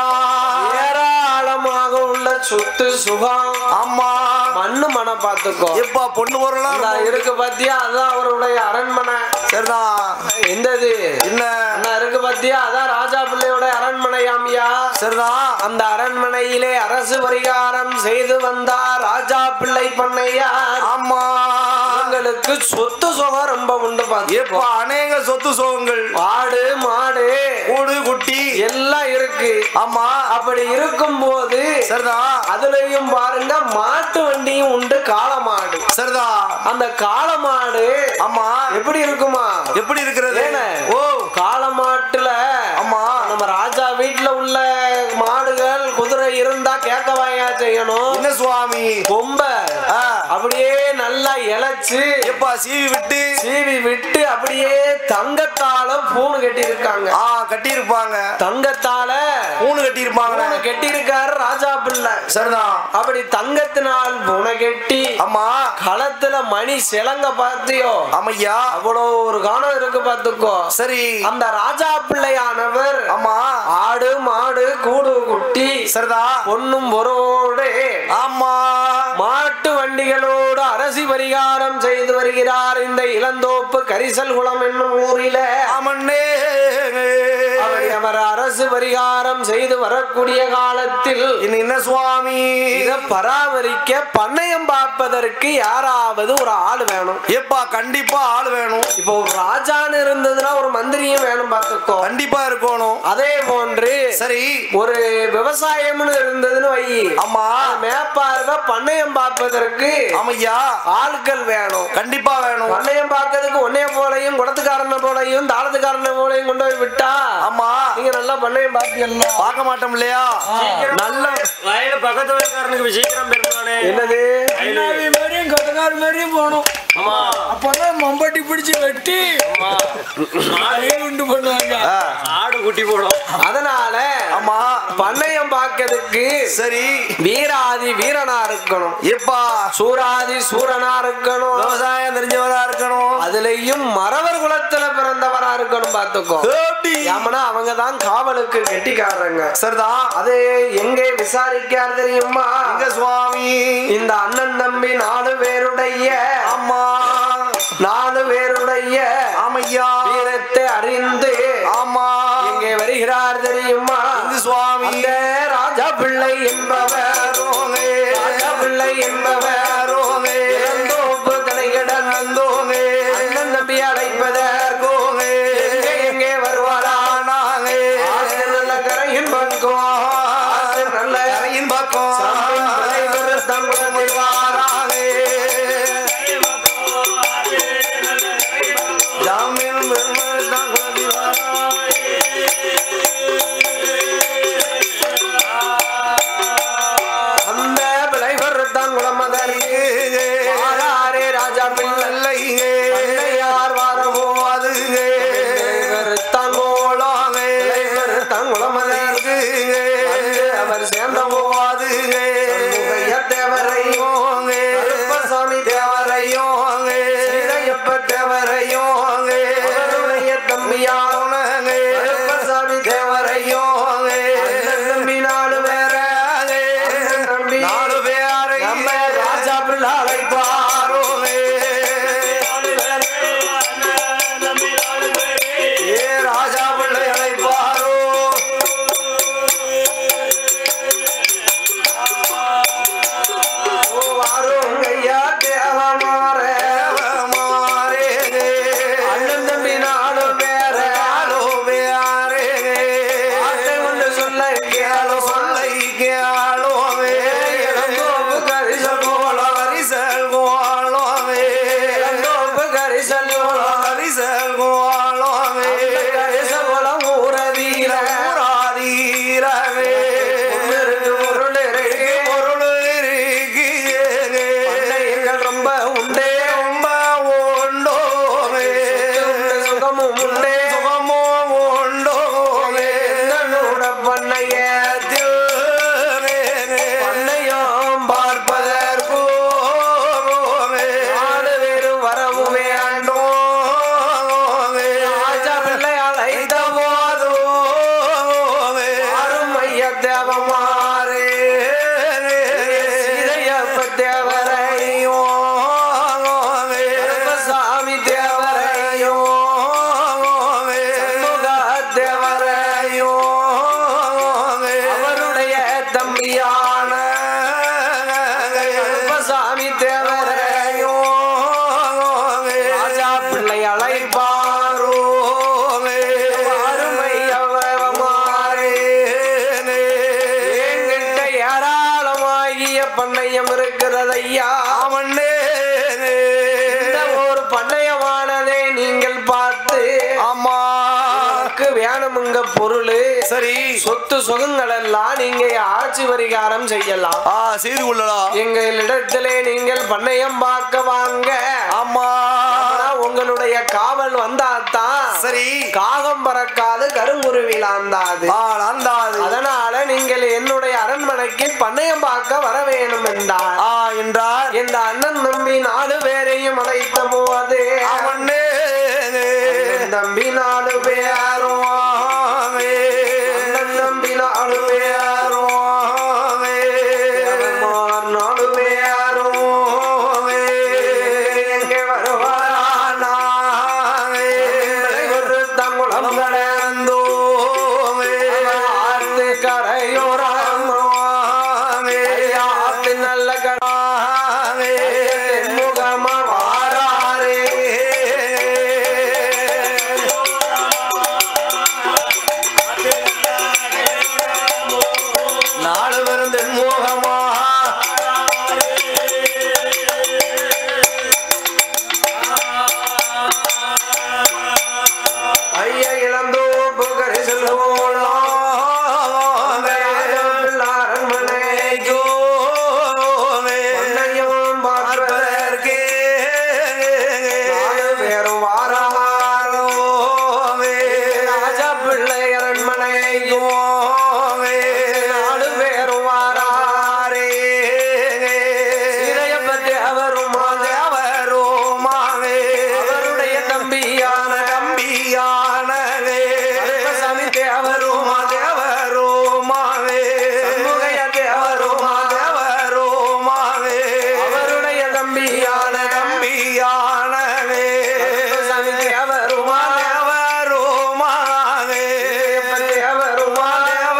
ஏராளமாக உள்ள சொத்து சுகம்
அம்மா
மண்ணு மனம் பார்த்துக்கோ
எப்பா பொண்ணு பொருளாம்
இந்த இருக்கு பாத்தியா அதான் அவருடைய அரண்மனை
சரிதான்
எந்தது
என்ன
அண்ணா இருக்கு பாத்தியா அதான் ராஜா பிள்ளையோட அரண்மனையாமியா
சரிதான்
அந்த அரண்மனையிலே அரசு பரிகாரம் செய்து வந்தார் ராஜா பிள்ளை பண்ணையார்
அம்மா
அவங்களுக்கு சொத்து சுகம் ரொம்ப உண்டு பாத்தியா
எப்பா அநேக சொத்து சோகங்கள்
ஆடு மாடு
கூடு குட்டி
எல்லாம் இருக்கு
ஆமா
அப்படி இருக்கும் போது
சரிதான்
அதுலயும் பாருங்க மாட்டு வண்டியும் உண்டு காளமாடு
சரிதான்
அந்த காளமாடு
ஆமா
எப்படி இருக்குமா
எப்படி இருக்கிறது
ஏனே?
ஓ
காளமாட்டுல
ஆமா
நம்ம ராஜா வீட்டுல உள்ள மாடுகள் குதிரை இருந்தா கேட்கவாயா செய்யணும்
என்ன சுவாமி
கொம்ப
ஆ,
அப்படியே நல்லா இழைச்சு
எப்பா சீவி விட்டு
சீவி விட்டு அப்படியே தங்கத்தால பூணு கட்டி இருக்காங்க
ஆ கட்டி இருப்பாங்க
தங்கத்தால
பூணு கட்டி இருப்பாங்க
பூணு கட்டி இருக்காரு ராஜா பிள்ளை
சரிதான்
அப்படி தங்கத்தினால் பூனை கட்டி
ஆமா
களத்துல மணி சிலங்க பார்த்தியோ
ஆமையா
அவ்வளோ ஒரு காணம் இருக்கு பார்த்துக்கோ
சரி
அந்த ராஜா பிள்ளையானவர்
ஆமா
ஆடு மாடு கூடு குட்டி
சரிதான்
பொண்ணும் பொருளோடு
ஆமா
மாட்டு வண்டிகளோடு அரசி பரிகாரம் செய்து வருகிறார் இந்த இளந்தோப்பு கரிசல் குளம் என்னும் ஊரில
ஆமண்ணே
அப்படி அவர் அரசு பரிகாரம் செய்து வரக்கூடிய காலத்தில்
இன்னும் என்ன சுவாமி
இதை பராமரிக்க பண்ணையம் பார்ப்பதற்கு யாராவது ஒரு ஆள் வேணும்
எப்பா கண்டிப்பா ஆள் வேணும்
இப்போ ஒரு ராஜான்னு இருந்ததுன்னா ஒரு மந்திரியும் வேணும் பார்த்துக்கோ
கண்டிப்பா இருக்கணும்
அதே போன்று
சரி
ஒரு விவசாயம்னு இருந்ததுன்னு வை
ஆமா
மேப்பார்வை பண்ணையம் பார்ப்பதற்கு
ஆமையா
ஆட்கள் வேணும்
கண்டிப்பா வேணும்
பண்ணையம் பார்க்கறதுக்கு ஒன்னைய போலையும் குடத்துக்காரனை போலையும் தாளத்துக்காரனை போலையும் கொண்டு போய் விட்டா
ஆமா
நீங்க நல்லா பண்ணையம் பார்ப்பீங்கல்ல
பார்க்க மாட்டோம் இல்லையா
நல்ல
வயல பக்கத்து வயல்காரனுக்கு சீக்கிரம் பெருமானே
என்னது
அண்ணாவி மாதிரியும் கொத்தக்கார மாதிரியும் போகணும்
ஆமா
அப்பதான் மம்பட்டி பிடிச்சு வெட்டி அதையும் உண்டு பண்ணுவாங்க
ஆடு குட்டி போடும்
அதனால
ஆமா
பண்ணையம் பார்க்கறதுக்கு
சரி
வீராதி வீரனா இருக்கணும்
எப்பா
சூராதி சூரனா இருக்கணும்
விவசாயம் தெரிஞ்சவரா இருக்கணும்
அதுலயும் மறவர் குலத்துல பிறந்தவரா இருக்கணும் பார்த்துக்கோ
ஏப்டி?
ஏமனா அவங்க தான் காவலுக்கு கெட்டிக்காரங்க
சரிதான்
அது எங்கே விசாரிக்கார் தெரியுமா
எங்க சுவாமி
இந்த அண்ணன் தம்பி நாலு பேருடைய
ஆமா
நாலு பேருடைய
ஆமையா
வீரத்தை அறிந்து
ஆமா
எங்கே வருகிறார் தெரியுமா
எங்க சுவாமி
அந்த ராஜா பிள்ளை என்பவர் ராஜா பிள்ளை என்பவர் இளந்தோப்பு தலைகிடன் அண்ணன் தம்பி அழைப்பதற்கோங்க எங்கே எங்கே வருவாரா ஆசிரியர் நல்ல கரையின் பங்கோ பக்கம் தலைவர் தங்குளத்தில் வாராங்கே ஜாமீன் பெருமாள் தங்குளத்தில் அந்த விளைவர் தங்குளம் அதற்கு வாராரே ராஜா பிள்ளை யார் வாரவோ அது தங்கோளாங்க தங்குளம் அதற்கு அவர் சேர்ந்த போவாது தேவரையும் சாமி தேவரையும் சீதையப்ப தேவரையும் அவருடைய தம்பியானங்க சாமி தேவரையும் தம்பி நாலு பேர தம்பி நாலு பேரை நம்ம ராஜா பிள்ளாரை பாரோமே ஏ ராஜா பிள்ளைகளை பாரோ ஓ வாரோங்கய்யா தேவமாரே மாரே அண்ணன் தம்பி நாலு பேர நாலு பேரே வார்த்தை கொண்டு சொல்ல கேளோ சொல்ல கேளோவே இளங்கோப்பு கரிசல் போல கரிசல் கோலோவே இளங்கோப்பு கரிசல் போல கரிசல் கோலோவே கரிசல் போல ஊரதீர ஊராதீரவே பொருள் இருக்கு பொருள் இருக்கு எங்கள் ரொம்ப உண்டே ரொம்ப உண்டோவே சுகமும் உண்டே சுகமும் உண்டோவே என்னோட பண்ணையத்தில் பண்ணையம் பார்ப்பதற்கு நாலு பேரும் வரவும் வேண்டும் ராஜா பிள்ளை அழைத்த போதும் அருமைய தேவமாரே சீதையப்ப தேவரையும் சாமி தேவரையும் சண்முக தேவரையும் அவருடைய தம்பியான சாமி தேவரையும் ராஜா பிள்ளை அழைப்பாரோ அருமை அவமாரே என்கிட்ட ஏராளமாகிய பண்ணையம் இருக்கிறது ஐயா மண்ணே இந்த ஒரு பண்ணையமானதை நீங்கள் பார்த்து ஆமா வேணுமுங்க பொருள் சரி சொத்து சுகங்கள் எல்லாம் நீங்க ஆட்சி பரிகாரம் செய்யலாம்
ஆ செய்து கொள்ளலாம்
எங்களிடத்திலே நீங்கள் பண்ணையம் பார்க்க வாங்க
ஆமா
ஆனா உங்களுடைய காவல் வந்தாதான்
சரி
காகம் பறக்காது கருங்குருவிலாந்தாது
ஆ நந்தாது
அதனால நீங்கள் என்னுடைய அரண்மனைக்கு பண்ணையம் பார்க்க வர வேணும் என்றார்
ஆ என்றார்
இந்த அண்ணன் தம்பி நாலு பேரையும் அழைத்த போது
அவனே
அண்ணன் தம்பி நாலு பேரும் அண்ணன் தம்பி நாலு பேரும் தேவன்மார் நாலு பேரும் எங்கே வருவாரானா ஒரு தங்குளம் கடந்தோ ஆத்து கரையோரம் ஆத்து நல்ல கடாவே முகமா வாராரே நாலு பேரும் தென்முகமா ஐயா இளந்தோப்பு கரை செல்வோம் அரண்மனைக்கோ பொன்னையும் பார்ப்பதற்கு நாலு பேரும் வாராரோ ராஜா பிள்ளை அரண்மனைக்கோ நாலு பேரும் வாராரே சீதையப்பத்தி அவரும் தேவருமாவே அவருடைய தம்பியான தம்பியானவே சாமி தேவருமா தேவருமாவே சண்முகைய தேவருமா தேவருமாவே அவருடைய தம்பியான தம்பியானவே சாமி தேவருமா தேவருமாவே தேவருமா தேவ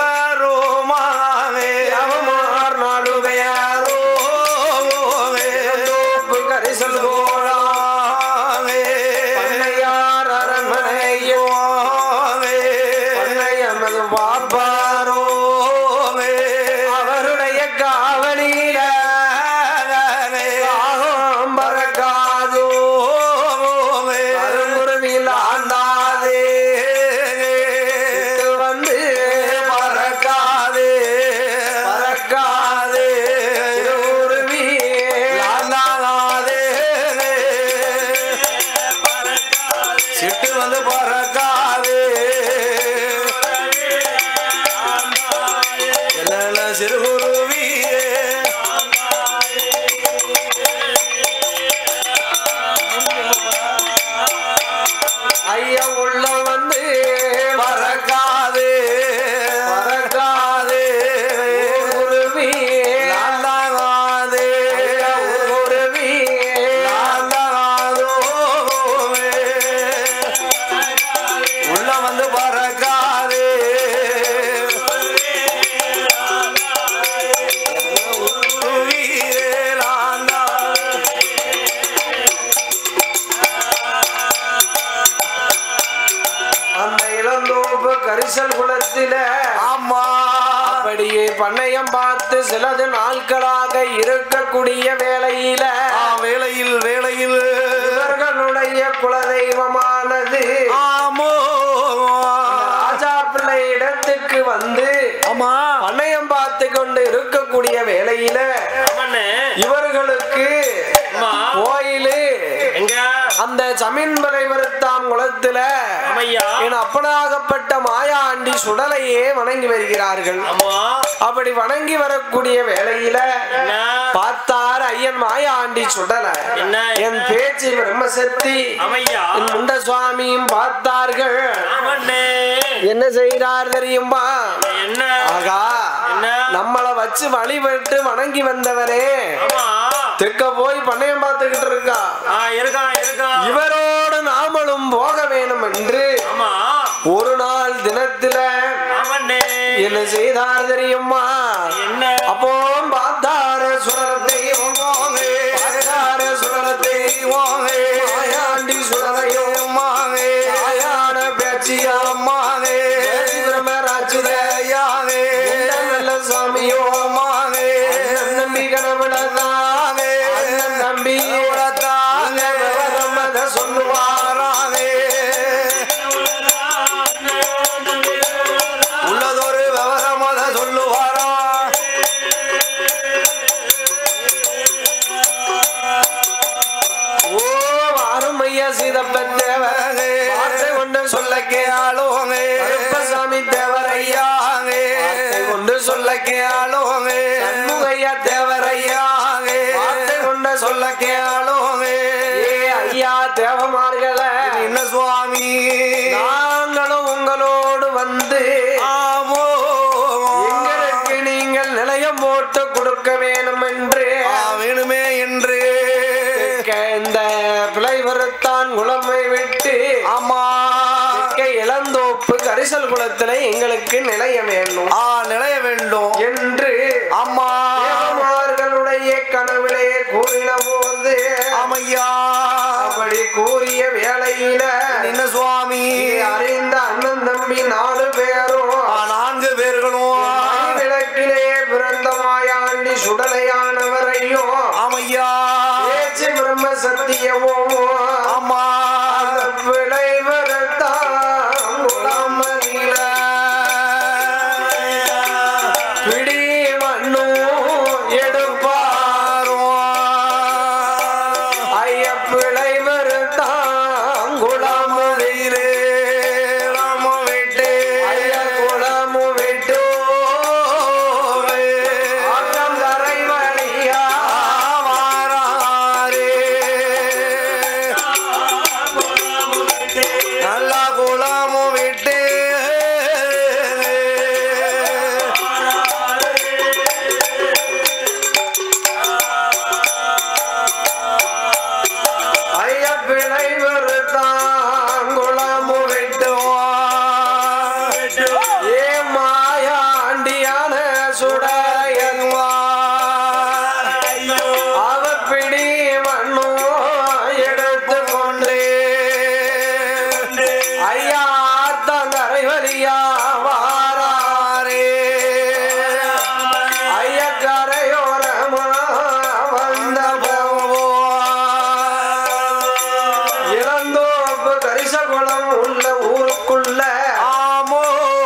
பண்ணையம் பார்த்து சிலது நாட்களாக இருக்கக்கூடிய வேளையில
ஆ வேளையில் வேளையில்
இவர்களுடைய குலதெய்வமானது
ஆமோ
ராஜா பிள்ளை இடத்துக்கு வந்து
ஆமா
பண்ணையம் பார்த்து கொண்டு இருக்கக்கூடிய வேளையில
ஆமாண்ணே
இவர்களுக்கு
அம்மா
கோயிலு
எங்க
அந்த சமீன்பரை வருத்தாம் குளத்துல
அம்மையா
என் அப்பனாகப்பட்ட மாயாண்டி சுடலையே வணங்கி வருகிறார்கள்
ஆமா
அப்படி வணங்கி வரக்கூடிய வேளையில
என்ன
பார்த்தார் ஐயன் மாயாண்டி சுடல
என்ன?
என் பேச்சு பிரம்மசக்தி
அம்மையா
என் முண்ட சுவாமியும் பார்த்தார்கள்
ஆமாண்ணே
என்ன செய்கிறார் தெரியுமா
என்ன
ஆகா
என்ன?
நம்மள வச்சு வழிபட்டு வணங்கி வந்தவரே
ஆமா
தெற்க போய் பண்ணையம் பார்த்துக்கிட்டு இருக்கா
ஆ இருக்கான் இருக்கான்
இவரோடு நாமளும் போக வேணும் என்று
ஆமா
ஒரு நாள் தினத்துல
ஆமாண்ணே
என்ன செய்தார் தெரியுமா
என்ன
அப்போ பார்த்தார சுரத்தை வாங்கே பார்த்தார சுரத்தை வாங்கே மாயாண்டி சுரலையும் வாங்கே மாயான பேச்சியா வாங்கே பிரமராட்சுதையாவே நல்ல சாமியோ வாங்கே நம்பி கனவிடத்தாவே நம்பி தாங்க விவரமத சொல்லுவாராவே
உள்ளதொரு விவரமத சொல்லுவாரா
ஓ அருமையா சீதப்பத்தேவரே வார்த்தை கொண்டு சொல்ல கேளோங்க கருப்பசாமி தேவரையாங்க வார்த்தை கொண்டு சொல்ல கேளோங்க சண்முகையா தேவரையாங்க வார்த்தை கொண்டு சொல்ல கேளோங்க ஏ ஐயா தேவமார்களே
என்ன சுவாமி
நாங்களும் உங்களோடு வந்து
ஆமோ
எங்களுக்கு நீங்கள் நிலையம் போட்டு கொடுக்க வேணும் என்று
ஆ, வேணுமே என்று
இந்த பிளைவரத்தான் குளமை விட்டு
ஆமா
தெற்கே இளந்தோப்பு கரிசல் குளத்துல எங்களுக்கு நிலைய வேணும்
ஆ நிலைய வேண்டும்
என்று
ஆமா
தேவமார்களுடைய கனவிலே கூறின போது
ஆமையா
அப்படி கூறிய வேளையில
என்ன சுவாமி
இதை அறிந்த அண்ணன் தம்பி நாலு பேரும்
ஆ, நான்கு பேர்களும்
விளக்கிலே பிறந்த மாயாண்டி சுடலையானவரையும்
ஆமையா
பேச்சு பிரம்ம சத்தியமும்
ஆமா
விளைவரத்தான் குளமணில பிடி மண்ணும் எடுப்பாரோ ஐயப்பிழை வருத்தான் குளமணிலே
ராம விட்டு
ஐய குளமு விட்டு ஆற்றம் கரை வழியா
வாராரே நல்ல குளமும் விட்டு
ஐயப்பிழை வருத்தான் குளமு விட்டு ஏ மாயாண்டியான சுடையன்வா அவ பிடி மண்ணும் எடுத்து கொண்டு ஐயா தங்கரை வழியா வாராரே ஐயக்கரையோரமா வந்த போவோ இளந்தோப்பு கரிசகுளம் உள்ள ஊருக்குள்ள
ஆமோ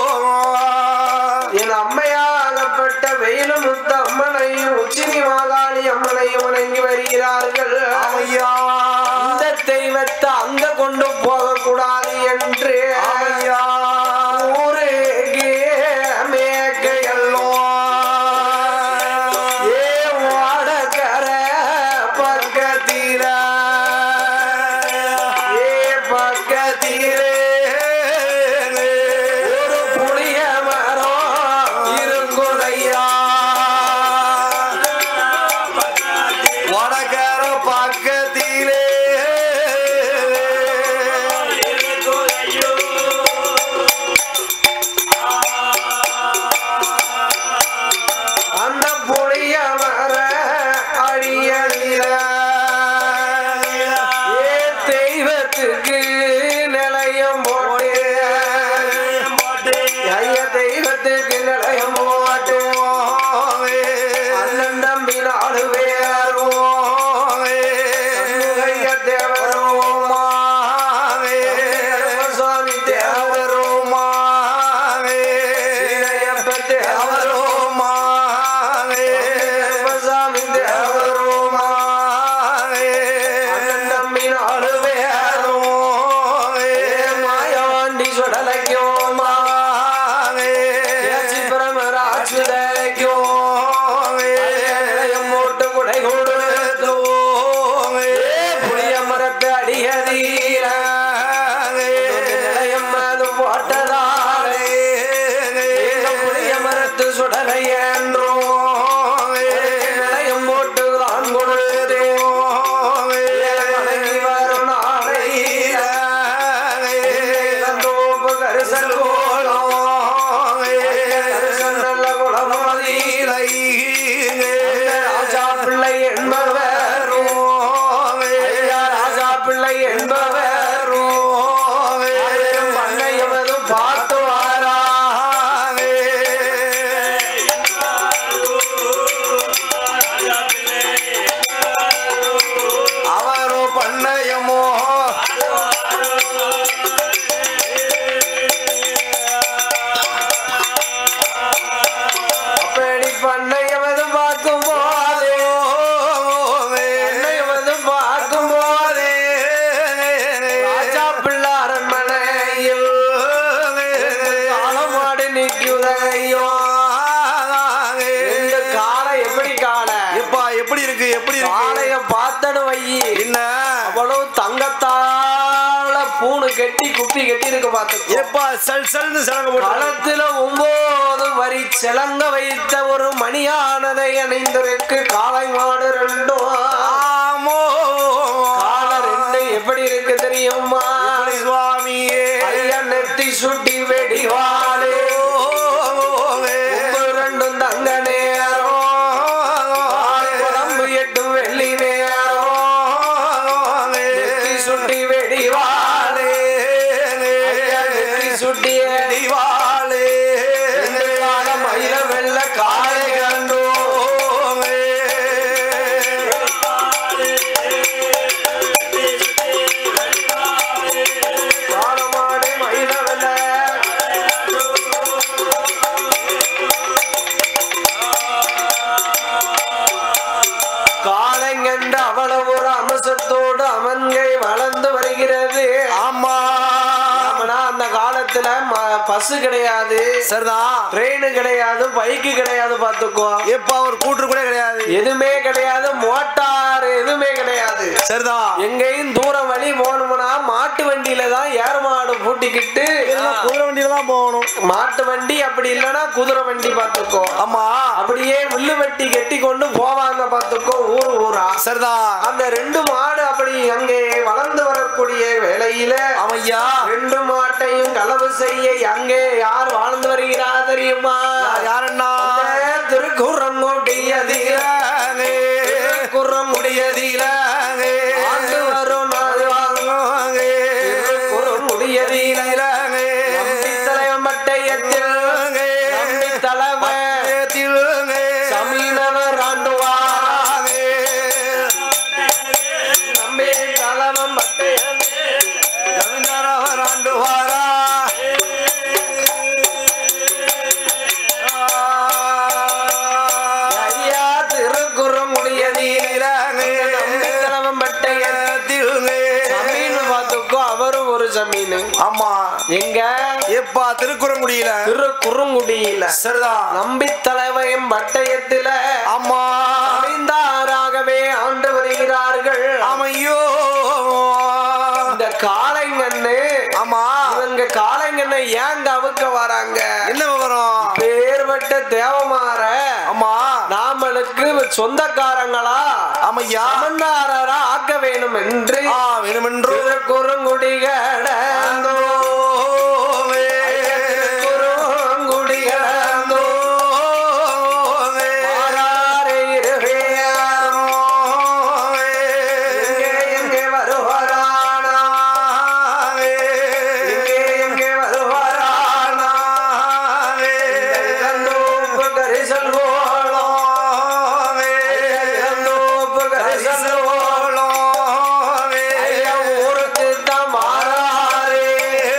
என் அம்மையாகப்பட்ட வெயிலும் முத்த அம்மனையும் உச்சினி மாகாளி அம்மனையும் வணங்கி வருகிறார்கள்
ஐயா
இந்த தெய்வத்தை அங்க கொண்டு போக கூடாது என்று
ஐயா
ஊருக்கு மேற்கையல்லோ ஏ வாடகர பக்கத்தில ஏ பக்கத்திலே ஒரு புளிய மரம் இருக்குதையா
வடகர பக்கத்திலே
தேவரோமா சாமி தேவரோமா அண்ணன் தம்பி நாலு பேரும் மாயாண்டி சுடலைக்கும் ஏச்சி பிரமராட்சுதைக்கும் மூட்டு குடை கொடுத்தோ புளிய மரத்து அடியதீர நிலையம் அது போட்டதாலே இந்த புளிய மரத்து சுடலை என்றோ நிலையம் போட்டு தான் கொடுத்தே வணங்கி வரும் நாளையில தோப்பு கரிசல் கோலம் கரிசல் நல்ல குளமதியிலை ராஜா பிள்ளை என்பவரும் ஐயா ராஜா பிள்ளை என்பவரும் பண்ணையவதும் பார்த்து வாராங்க அவரோ பண்ணையமோ அப்படி பண்ணையவது பார்க்கும் போதே பண்ணையவது பார்க்கும் போதே ராஜா பிள்ளை அரண்மனையில் காலமாடு நிற்குதையோ இந்த காலை எப்படி காலை
எப்பா எப்படி இருக்கு எப்படி இருக்கு
காளைய பார்த்தனு வையி
என்ன
அவ்வளவு தங்கத்தால பூணு கட்டி குப்பி கட்டி இருக்கு பார்த்து
எப்பா சல் சல்னு சலங்க போட்டு
களத்துல ஒன்பது வரி சிலங்க வைத்த ஒரு மணியானதை அணிந்திருக்கு காளை மாடு ரெண்டும்
ஆமோ
காலை ரெண்டு எப்படி இருக்கு தெரியுமா
எப்படி சுவாமியே
ஐயா நெத்தி சுட்டி வெடிவாளே உப்பு ரெண்டும் தங்க நேரம் உடம்பு எட்டு வெள்ளி நேரம் நெத்தி சுட்டி வெடிவாளே ஐயா நெத்தி சுட்டிய
திவாலே
மயில வெள்ள காளை கண்டோ காலமாடு மயில வெள்ள காலங்கண்ட அவ்வளவு ஒரு அம்சத்தோடு அமன்கை வளர்ந்து வருகிறது
ஆமா
ஆமாடா, அந்த காலத்துல ம- பஸ் கிடையாது
சரிதான்
ட்ரெயின் கிடையாது பைக்கு கிடையாது பாத்துக்கோ
எப்பா ஒரு கூட்டு கூட கிடையாது
எதுவுமே கிடையாது மோட்டார் எதுவுமே கிடையாது
சரிதான்
எங்கேயும் தூரம் வழி போகணும்னா மாட்டு வண்டியில தான் ஏர் மாடு பூட்டிக்கிட்டு
இதெல்லாம் குதிரை வண்டியில தான் போகணும்
மாட்டு வண்டி அப்படி இல்லைன்னா குதிரை வண்டி பாத்துக்கோ
ஆமா
அப்படியே வில்லு வெட்டி கட்டி கொண்டு போவாங்க பாத்துக்கோ ஊரு ஊரா
சரிதான்
அந்த ரெண்டு மாடு அப்படி அங்கே வளர்ந்து வரக்கூடிய வேளையில
ஆமையா
ரெண்டு மாட்டையும் களவு செய்ய அங்கே யார் வாழ்ந்து வருகிறா தெரியுமா
யாருன்னா
திருக்குறங்குடியதிலே திருக்குறங்குடியதிலே ஆண்டு வரும் நாள் வாங்குவாங்க திருக்குறங்குடியதிலே நம்பி தலைவன் பட்டயத்தில் நம்பி தலைவன் சமீனவர் ஆண்டுவாங்க நம்பி தலைவன் பட்டயத்தில்
ஆண்டு வாரா
ஐயா திருக்குறங்குடியதிலே நம்பி தலைவன் பட்டயத்தில் சமீன் பார்த்துக்கோ அவரும் ஒரு சமீன்
ஆமா
எங்க
எப்பா திருக்குறங்குடியில
திருக்குறுங்குடியில
சரிதான்
நம்பி தலைவன் பட்டயத்தில
ஆமா
அமைந்தாராகவே ஆண்டு வருகிறார்கள்
ஆமையோ
இந்த காளைங்கன்னு
ஆமா
இவங்க காளைங்கன்னு ஏங்க அவுக்க வராங்க
என்ன விவரம்
பேர்பட்ட தேவமாற
ஆமா
நாமளுக்கு சொந்தக்காரங்களா
ஆமையா
அமர்ந்தாரா ஆக்க வேணும் என்று
ஆ வேணுமென்றோ
திருக்குறுங்குடி கடந்தோ திருக்குறுங்குடி கடந்தோ வாராரே இருவேயாரோ. எங்கே எங்கே வருவாரானா? எங்கே எங்கே வருவாரானா? இளந்தோப்பு கரிசல் கோலம். இளந்தோப்பு கரிசல் கோலம். ஐயா ஊருக்கு தான் மாறாரே.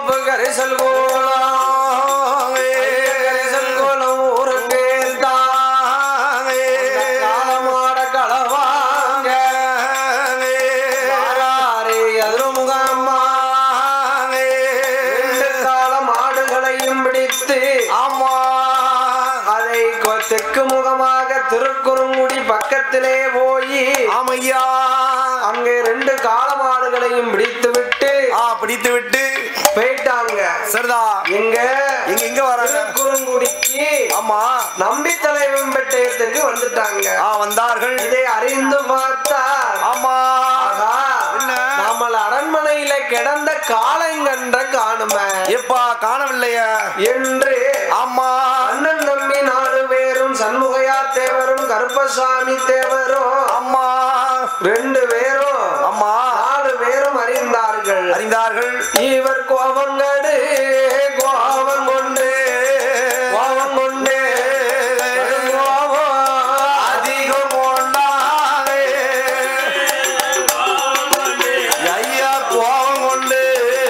தோப்பு கரிசல் கோலம் கரிசல் கோலம் ஊருங்கேல் காலமாட களவாங்க வாராரே எதிர்முகம்மா ரெண்டு கால மாடுகளையும் பிடித்து
ஆமா
அதை கொ- தெற்கு முகமாக திருக்குறுங்குடி பக்கத்திலே போய்
ஆமையா
அங்கே ரெண்டு கால மாடுகளையும் பிடித்து விட்டு
ஆ பிடித்து விட்டு
போயிட்டாங்க
சரிதா
எங்க
எங்க எங்க வராங்க
திருக்குறுங்குடிக்கு
ஆமா
நம்பி தலைவன் பெட்டயத்துக்கு வந்துட்டாங்க
ஆ வந்தார்கள்
இதை அறிந்து பார்த்தார்
ஆமா
ஆகா,
என்ன?
நாமல் அரண்மனையில கிடந்த காலங்கன்ற காணுமே
எப்பா காணவில்லையா
என்று
ஆமா
அண்ணன் தம்பி நாலு பேரும் சண்முகையா தேவரும் கருப்பசாமி தேவரும்
அம்மா
ரெண்டு பேரும்
அம்மா
நாலு பேரும் அறிந்தார்கள்
அறிந்தார்கள்
இவர் கோபங்கடு கோபம் கொண்டு கோபம் கொண்டு கோபம்
அதிகம் கொண்டாரே. ஐயா கோபம் கொண்டு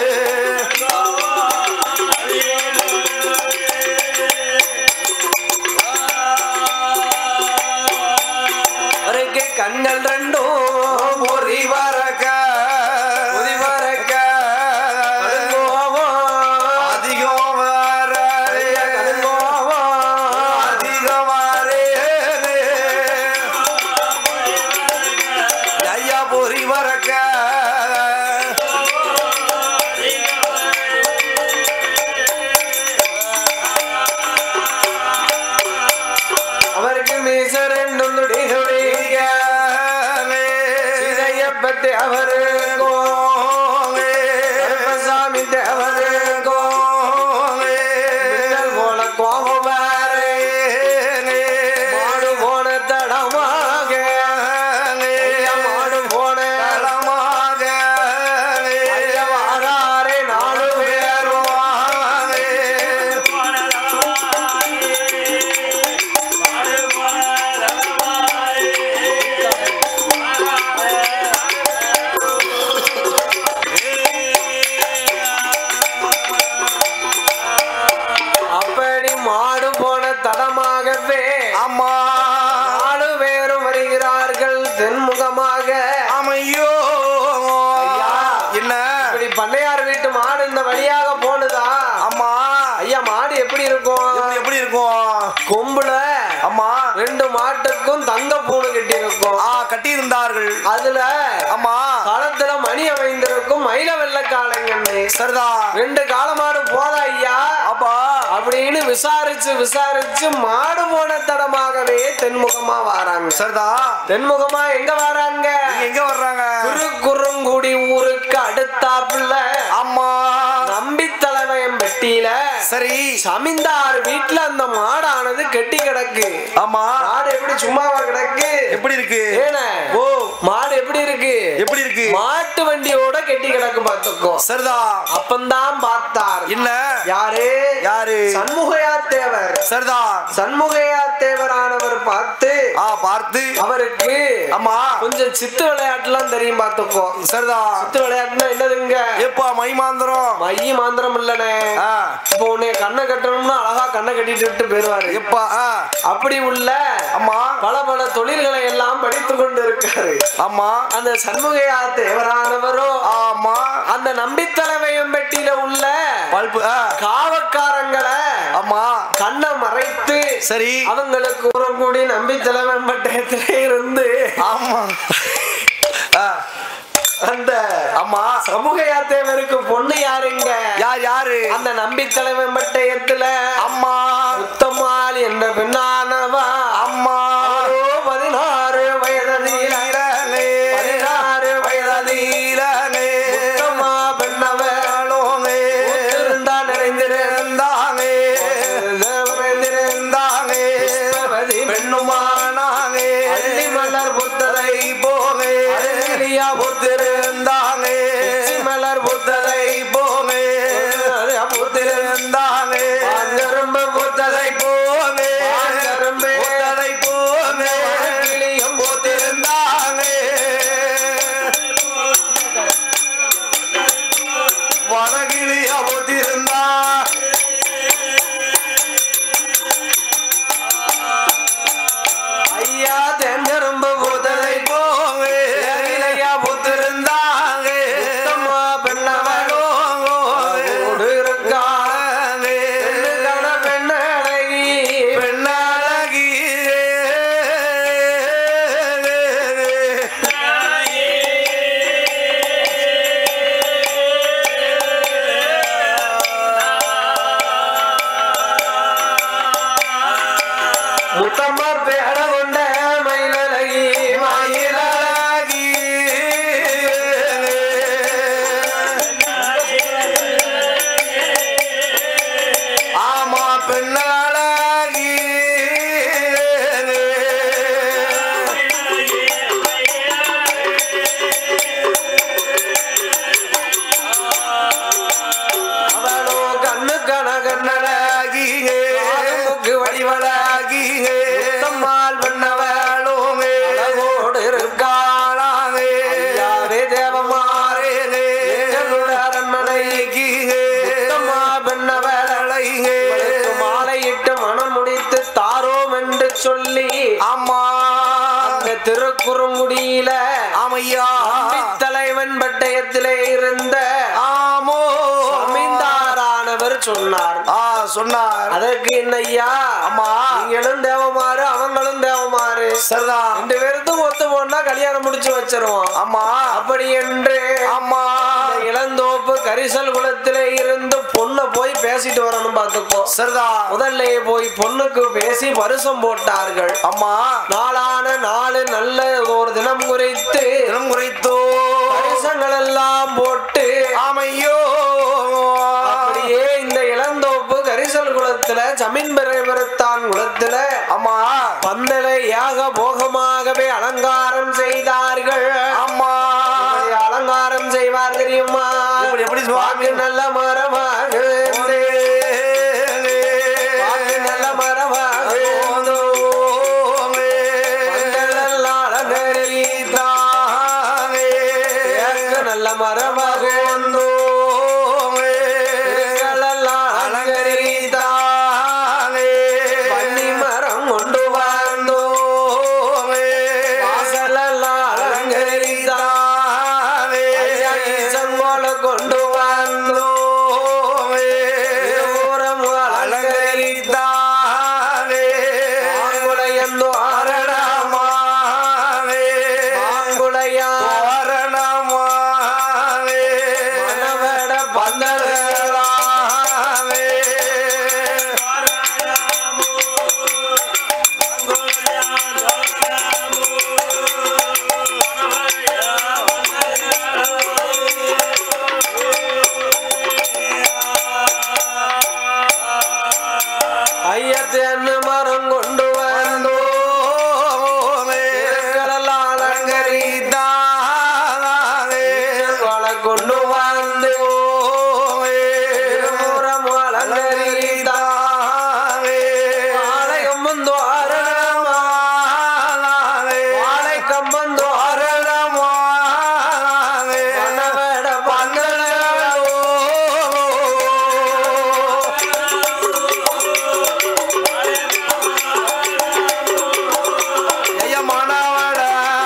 அவருக்கு கண்கள் ரெண்டும் பொறி
பறக்க
பொறி பறக்க
கடுங்கோபம்
கடுங்கோபம்
அதிகம் வரே.
கடுங்கோபம்
அதிகம் வரே. ஐயா பொறி பறக்க
அவருக்கு மீச ரெண்டும் துடி துடிக்க இதையப்பத்தி அவரு கருப்பசாமி தேவரு மின்னல் போல கோபம் வேறு மாடு போன தடமாக ஐயா, மாடு போன ஐயா, வாராரே நாலு பேரும் அப்படி மாடு போன தடமாகவே
அம்மா
நாலு பேரும் வருகிறார்கள் தென்முகமாக
அமையோ
ஐயா.
என்ன
இப்படி பண்ணையார் வீட்டு மாடு இந்த வழியாக போனதா
அம்மா
ஐயா மாடு எப்படி இருக்கும்
எப்படி எப்படி இருக்கும்
கொம்புல
அம்மா
ரெண்டு மாட்டுக்கும் தங்க பூணு கட்டி இருக்கும்
ஆ கட்டி இருந்தார்கள்
அதுல
அம்மா
களத்துல மணி அமைந்திருக்கும் மயில வெள்ள காளைங்கன்னு
சரிதா
ரெண்டு காலமாடு போதா ஐயா
அப்பா
அப்படின்னு விசாரிச்சு விசாரிச்சு மாடு போன தடமாகவே தென்முகமா வராங்க
சரிதா
தென்முகமா எங்க வராங்க
நீங்க எங்க வர்றாங்க
திருக்குறுங்குடி ஊருக்கு அடுத்தாப்புல
அம்மா
நம்பி தலைவயம் பெட்டியில
சரி
சமிந்தார் வீட்டுல அந்த மாடானது கெட்டி கிடக்கு
ஆமா
மாடு எப்படி சும்மாவா கிடக்கு
எப்படி இருக்கு
ஏன
ஓ
மாடு எப்படி இருக்கு
எப்படி இருக்கு
மாட்டு வண்டியோட கெட்டி கிடக்கு பார்த்துக்கோ
சரிதா
அப்பந்தான் பார்த்தார்
என்ன
யாரு
யாரு
சண்முகையா தேவர்
சரிதா
சண்முகையா தேவரானவர் பார்த்து
ஆ பார்த்து
அவருக்கு
அம்மா
கொஞ்சம் சித்து விளையாட்டுலாம் தெரியும் பார்த்துக்கோ
சரிதா
சித்து விளையாட்டுனா என்னதுங்க
எப்பா மை மாந்திரம்
மைய மாந்திரம் இல்லனே
ஆ
இப்போ உன்னை கண்ணை கட்டணும்னா அழகா கண்ணை கட்டிட்டு விட்டு போயிருவாரு
எப்பா ஆ
அப்படி உள்ள
அம்மா
பல பல தொழில்களை எல்லாம் படித்து கொண்டு இருக்காரு
அம்மா
அந்த சண்முகையா தேவரானவரோ
ஆமா
அந்த நம்பித்தலைமையம் பெட்டியில உள்ள
பல்பு ஆ
காவக்காரங்களை
அம்மா
கண்ணை மறைத்து
சரி
அவங்களுக்கு உறவுக்கூடி நம்பித்தலைவன் பட்டயத்திலே இருந்து
ஆமா ஆ,
அந்த
அம்மா
சமூகையா தேவருக்கு பொண்ணு யாருங்க
யார் யாரு
அந்த நம்பித்தலைவன் பட்டயத்துல
அம்மா
முத்தம்மாள் என்ற பெண்ணானவா
அம்மா
அவரோ பதினாறு வயதில பதினாறு வயதில முத்தம்மா பெண்ணவ இருந்தா நிறைந்திருந்தாங்க பெண்ணுமா அள்ளி மலர் புத்தரை போலே அழகியா புத்திருந்தாங்க மலர் புத்தரை போலே புத்திருந்தாங்க பாஞ்சரும்பு புத்தரை போலே பாஞ்சரும்பு புத்தரை போலே கிளியும் புத்திருந்தாங்க
வனகிளியா புத்தி
ஆமா
அந்த திருக்குறுங்குடியில
ஆமையா
தலைவன் பட்டயத்திலே இருந்த
ஆமோ
அமைந்தாரானவர் சொன்னார்
ஆ சொன்னார்
அதற்கு என்னய்யா
ஆமா
நீங்களும் தேவமாறு அவங்களும் தேவமாறு
சரிதான்
ரெண்டு பேருக்கும் ஒத்து போனா கல்யாணம் முடிச்சு வச்சிருவோம்
ஆமா
அப்படி என்று
ஆமா
இந்த இளந்தோப்பு கரிசல் குளத்திலே இருந்து பொண்ணை போய் பேசிட்டு வரணும் பார்த்துக்கோ
சரிதான்
முதல்ல போய் பொண்ணுக்கு பேசி வருஷம் போட்டார்கள்
அம்மா
நாளான நாலு நல்ல ஒரு தினம் குறித்து
தினம் குறைத்தோ
வருஷங்கள் எல்லாம் போட்டு
ஆமையோ
அப்படியே இந்த இளந்தோப்பு கரிசல் குளத்துல ஜமீன் பெருத்தான் குளத்துல
அம்மா
பந்தலை யாக போகமாகவே அலங்காரம் செய்தார்கள்
அம்மா
இப்படி அலங்காரம் செய்வார் தெரியுமா
இப்படி எப்படி சுவாமி?
வாக்கு நல்ல மரமாக இருந்து, வாக்கு நல்ல மரமாக இருந்து, பந்தலெல்லாம் அலங்கரித்தாங்க. ஏக்கு நல்ல மரமாக இருந்து, திருக்களெல்லாம் அலங்கரித்தாங்க. பன்னி மரம் கொண்டு வந்தோ வாசலெல்லாம் அலங்கரித்தாங்க. ஐயா, ஈசங்கோல கொண்டு வந்தோ இருபுறம் அலங்கரித்தாங்க. மாங்குளையந்தோ ஆரணமா மாங்குளையா மணவட பந்தலாவே ஐயத்தன்னு மரம் கொண்டு வந்தோ திருக்களெல்லாம் அலங்கரித்தாங்க. கொலை கொண்டு வந்து இருபுறம் அலங்கரித்தாங்க. வாழை கம்பந்தோ அரணமா வாழை கம்பந்தோ அரணமா மணவட பந்தலோ
ஐயா மானாவாட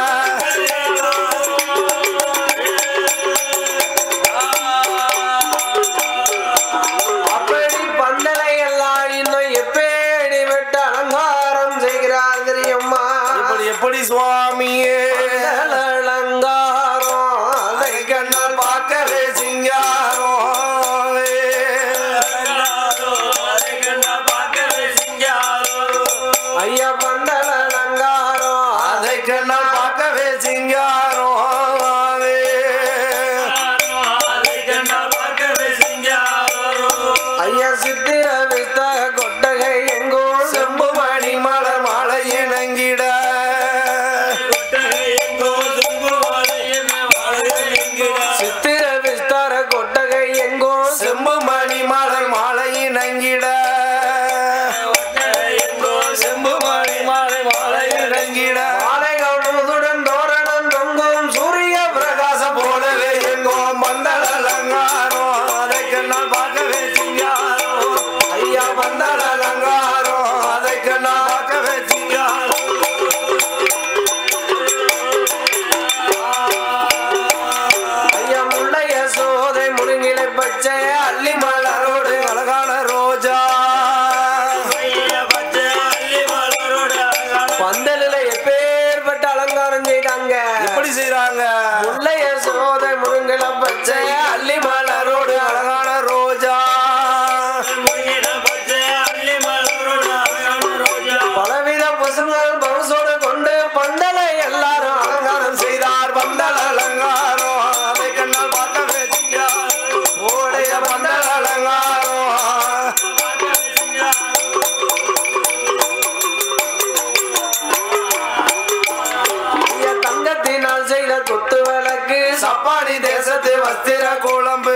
அப்படி பந்தலை எல்லாம் இன்னும் எப்பேடி விட்டு அலங்காரம் செய்கிறார் தெரியுமா
இப்படி எப்படி சுவாமியே
பந்தல் அலங்காரம் அதை கண்ணால்
பார்க்கவே சிங்காரம்
ஐயா பந்தல் அலங்காரம்
அதை கண்ணால் பார்க்கவே சிங்காரம்
ஐயா சித்திர வித்த கொட்டகை எங்கோ
செம்பு மணி மலர் மாலை இணங்கிட
சித்திர விஸ்தார கொட்டகை எங்கோ
செம்பு மணி மலர் மாலை இணங்கிட செம்பு மணி மாலை மாலை இணங்கிட
மாலைகள் முதுடன் தோரணம் தொங்கும் சூரிய பிரகாச
போலவே எங்கோ மந்தள அலங்காரம் அதை கண்ணால் பார்க்கவே சிங்காரம்
ஐயா
மந்தள அலங்காரம் அதை கண்ணால் பார்க்கவே சிங்காரம்
ஐயா முள்ளைய சோதை முருங்கிலை பச்சை அள்ளி மலரோடு
அழகான ரோஜா
பந்தலில எப்பேற்பட்ட அலங்காரம் செய்தாங்க
எப்படி செய்றாங்க
முள்ளைய சோதை முருங்கிலை பச்சை அள்ளி மலரோடு
அழகான ரோஜா
பலவித பசுங்கள் பரிசோடு கொண்டு பந்தலை எல்லாரும் அலங்காரம்
செய்தார் பந்தல் அலங்காரம் அதை கண்ணால் பார்க்கவே சிங்காரம் ஓடைய பந்தல் அலங்காரம்
ஐயா தங்கத்தினால் செய்த குத்து விளக்கு
சப்பாடி தேசத்து வஸ்திர குழம்பு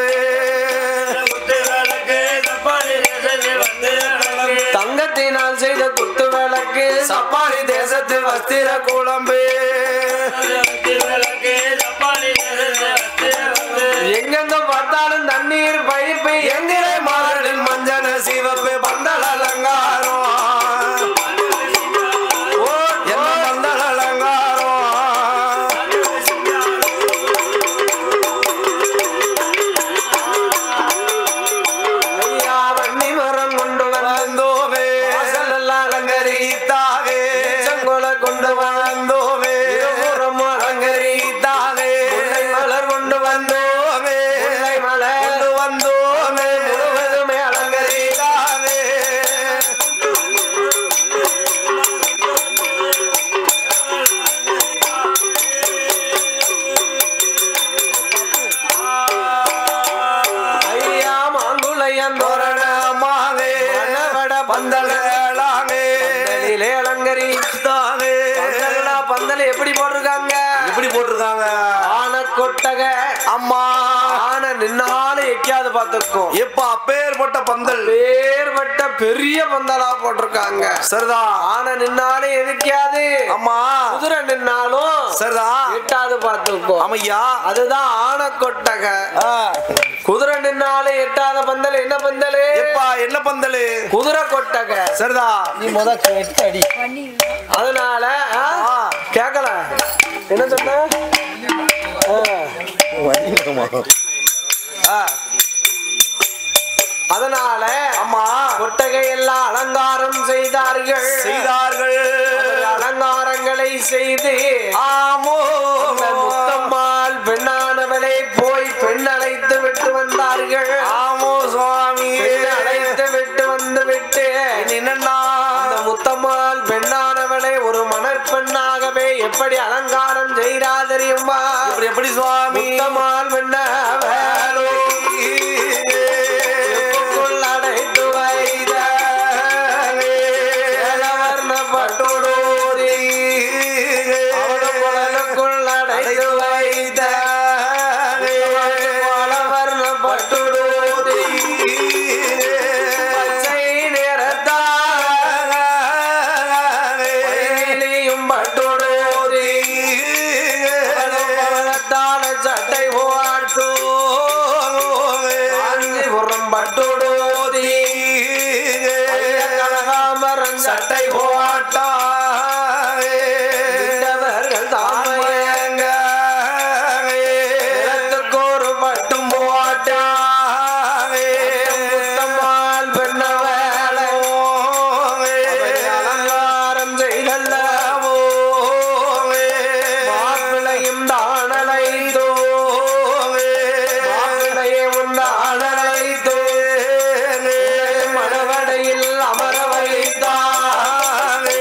தங்கத்தினால் செய்த குத்து விளக்கு
சப்பாடி தேசத்து வஸ்திர குழம்பு
எங்கெங்க பார்த்தாலும் தண்ணீர் பைப்பு
எங்கிரை மாறலில் மஞ்சள் சிவப்பு பந்தல் அலங்காரம் ஓ
மணியம் தோரண
தோரணமாக
மணவட
பந்தலாங்க
பந்தலிலே அலங்கரித்தாங்க பந்தல்னா பந்தல் எப்படி போட்டிருக்காங்க
எப்படி போட்டிருக்காங்க
ஆன கொட்டக
அம்மா
ஆன நின்னாலும் எக்கியாது பார்த்துருக்கோம்
எப்ப அப்பேற்பட்ட பந்தல்
வேறுபட்ட பெரிய பந்தலா போட்டிருக்காங்க
சரிதா
ஆன நின்னாலும் எதுக்காது
அம்மா
குதிரை நின்னாலும்
சரிதா
எட்டாவது பார்த்துருக்கோம்
அமையா
அதுதான் ஆன கொட்டக
ஆ,
குதிரை நின்னாலும் எட்டாத பந்தல் என்ன பந்தல்
எப்பா என்ன பந்தல்
குதிரை கொட்டக
சரிதா
நீ முத அடி அதனால ஆ,
ஆ.
கேக்கல என்ன சொன்ன ஆ.
ஆ,
அதனால
அம்மா
கொட்டகை எல்லாம் அலங்காரம் செய்தார்கள்
செய்தார்கள்
அலங்காரங்களை செய்து
ஆமோ
அந்த முத்தம்மாள் பெண்ணானவளை போய் பெண் அழைத்து விட்டு வந்தார்கள்
ஆமோ சுவாமி
பெண் அழைத்து விட்டு வந்து விட்டு
என்னன்னா
அந்த முத்தம்மாள் பெண்ணானவளை ஒரு மணற்பெண்ணாகவே எப்படி அலங்காரம் செய்கிறா தெரியுமா
இப்படி எப்படி சுவாமி
முத்தம்மாள் பெண்ணாவளோ எப்பக்குள் அடைத்து வைத்த ஏலவர்ண பட்டுடோரி அவளும் குழலுக்குள் அடைத்து வைத்த பலவர்ண பட்டுடோரி பச்சை நிறத்தாயும் பட்டுடோரி பலத்தான சட்டை போட்டு காஞ்சிபுரம் பட்டுடோரி கனகாமரன் சட்டை போட்டா இந்தவர்கள் தாமயங்க நிலத்துக்கு ஒரு பட்டும் போட்டா முத்தம்மாள் பெண்ணவேளை அலங்காரம் செய்தல்லவோ மாப்பிளையும் தானலைதோ மாப்பிளையே உண்டானலைதோ மணவடையில் அமர வைத்தானே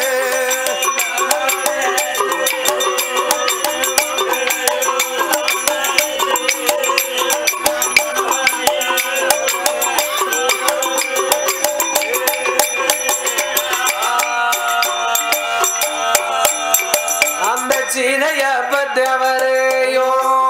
அந்த சீனைய பத்தவரையோ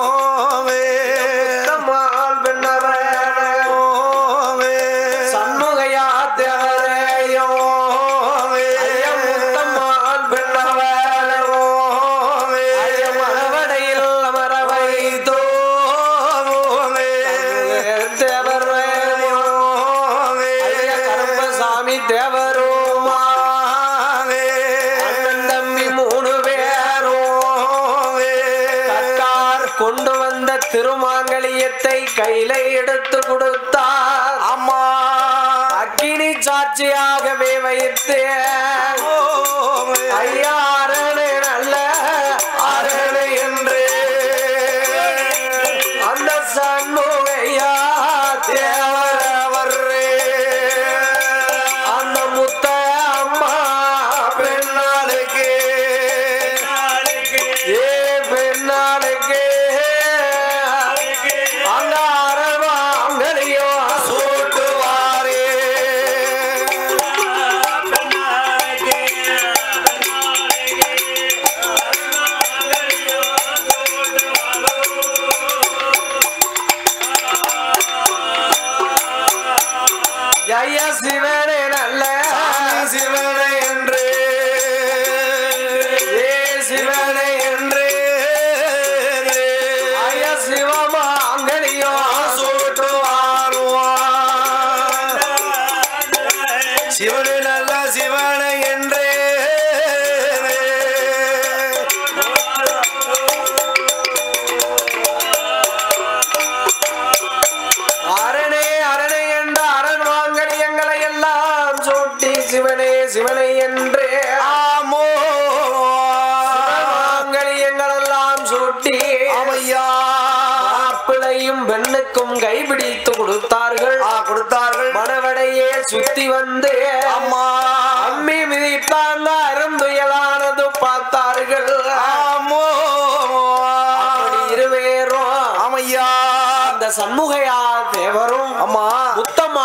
முத்தம்மாள் பெண்ணவரையோ சண்முகையா தேவரையோ ஐயா முத்தம்மாள் பெண்ணவரையோ ஐயா மணவடையில் அமர வைத்தோ தேவரையோ ஐயா கருப்பசாமி தேவரோமா அண்ணன் தம்பி மூணு பேரும் தட்டார் கொண்டு வந்த திருமாங்கலியத்தை கையில எடுத்து கொடுத்தார்
அம்மா
அக்கினி சாட்சியாகவே வைத்து ஐயா அரணை நல்ல அரணை என்று அந்த சண்முகையா தேவரே அந்த முத்த அம்மா பெண்ணாளுக்கு ஏ பெண்ணாளுக்கு அந்த அரவாங்களையோ சூட்டுவாரே ஐயா சிவனே நல்ல சிவனே என்று ஏ சிவனே என்று ஐயா சிவமாங்கனியோ
சிவனு நல்ல சிவனை என்றே
அரணே அரணே என்ற அரண் வாங்கடி எங்களை எல்லாம் சூட்டி சிவனே சிவனை என்று
ஆமோ
வாங்கடி எங்களெல்லாம் சூட்டி
ஆமையா
மாப்பிளையும் பெண்ணுக்கும் கைபிடித்து கொடுத்தார்கள்
ஆ கொடுத்தார்கள்
மணவடையே சுத்தி வந்து
அம்மா
அம்மி மிதிப்பாங்க அருந்துயலானது பார்த்தார்கள்
ஆமோ
அப்படி இருவேரும்
ஆமையா
அந்த சண்முகையா தேவரும்
அம்மா
முத்தம்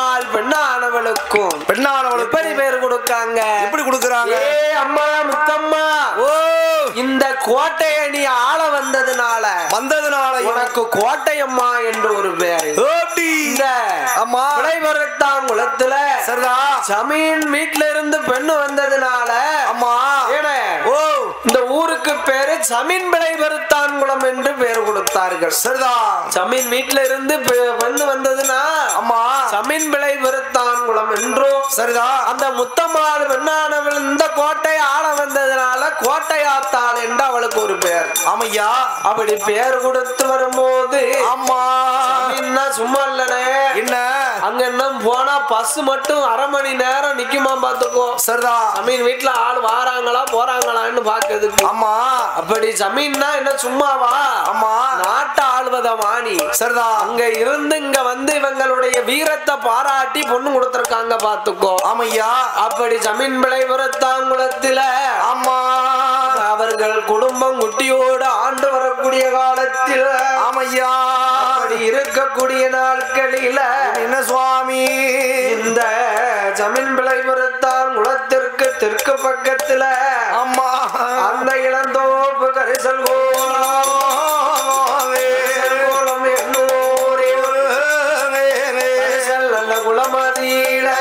பெண்ணானவளுக்கும்
பெண்ணானவளுக்கு
எப்படி பேர் கொடுக்காங்க
எப்படி கொடுக்கறாங்க
ஏ அம்மா முத்தம்மா
ஓ
இந்த கோட்டையை நீ ஆள வந்ததுனால
வந்ததுனால
உனக்கு கோட்டையம்மா என்று ஒரு பேர்
ஓடி
இந்த
அம்மா
விளைவரத்தான் குளத்துல
சரிதா
ஜமீன் வீட்ல இருந்து பெண்ணு வந்ததுனால
அம்மா
ஏனே
ஓ
இந்த ஊருக்கு பேரு ஜமீன் விளைவருத்தான் குளம் என்று பேர் கொடுத்தார்கள்
சரிதா
ஜமீன் வீட்ல இருந்து பெ- பெண்ணு வந்ததுன்னா
அம்மா
ஜமீன் விளைவருத்தான் குளம் என்றும்
சரிதா
அந்த முத்தம்மாள் பெண்ணானவள் இந்த கோட்டை ஆள வந்ததுனால கோட்டையாத்தாள் என்று அவளுக்கு ஒரு பேர்
ஆமையா
அப்படி பேர் கொடுத்து வரும்போது
அம்மா
ஜமீன்னா சும்மா இல்லனே
என்ன
அங்க என்ன போனா பஸ் மட்டும் அரை மணி நேரம் நிக்குமா பாத்துக்கோ
சரிதா
ஜமீன் வீட்டுல ஆள் வாராங்களா போறாங்களான்னு பாக்குறதுக்கு
அம்மா
அப்படி ஜமீன்னா என்ன சும்மாவா
அம்மா
நாட்டை ஆள்வத வாணி
சரிதா
அங்க இருந்து இங்க வந்து இவங்களுடைய வீரத்தை பாராட்டி பொண்ணு கொடுத்திருக்காங்க பாத்துக்கோ
ஆமையா
அப்படி ஜமீன் விளைவரத்தாங்குளத்தில
அம்மா
அவர்கள் குடும்பம் குட்டியோடு ஆண்டு வரக்கூடிய காலத்தில்
ஆமையா
அப்படி இருக்கக்கூடிய நாட்களில
என்ன சுவாமி
இந்த ஜமீன் விளைவரத்தான் குளத்திற்கு தெற்கு பக்கத்துல
அம்மா
அந்த இளந்தோப்பு கரிசல் கோலம் கரிசல் கோலம் என்னூரில் கரிசல் நல்ல குளமதியில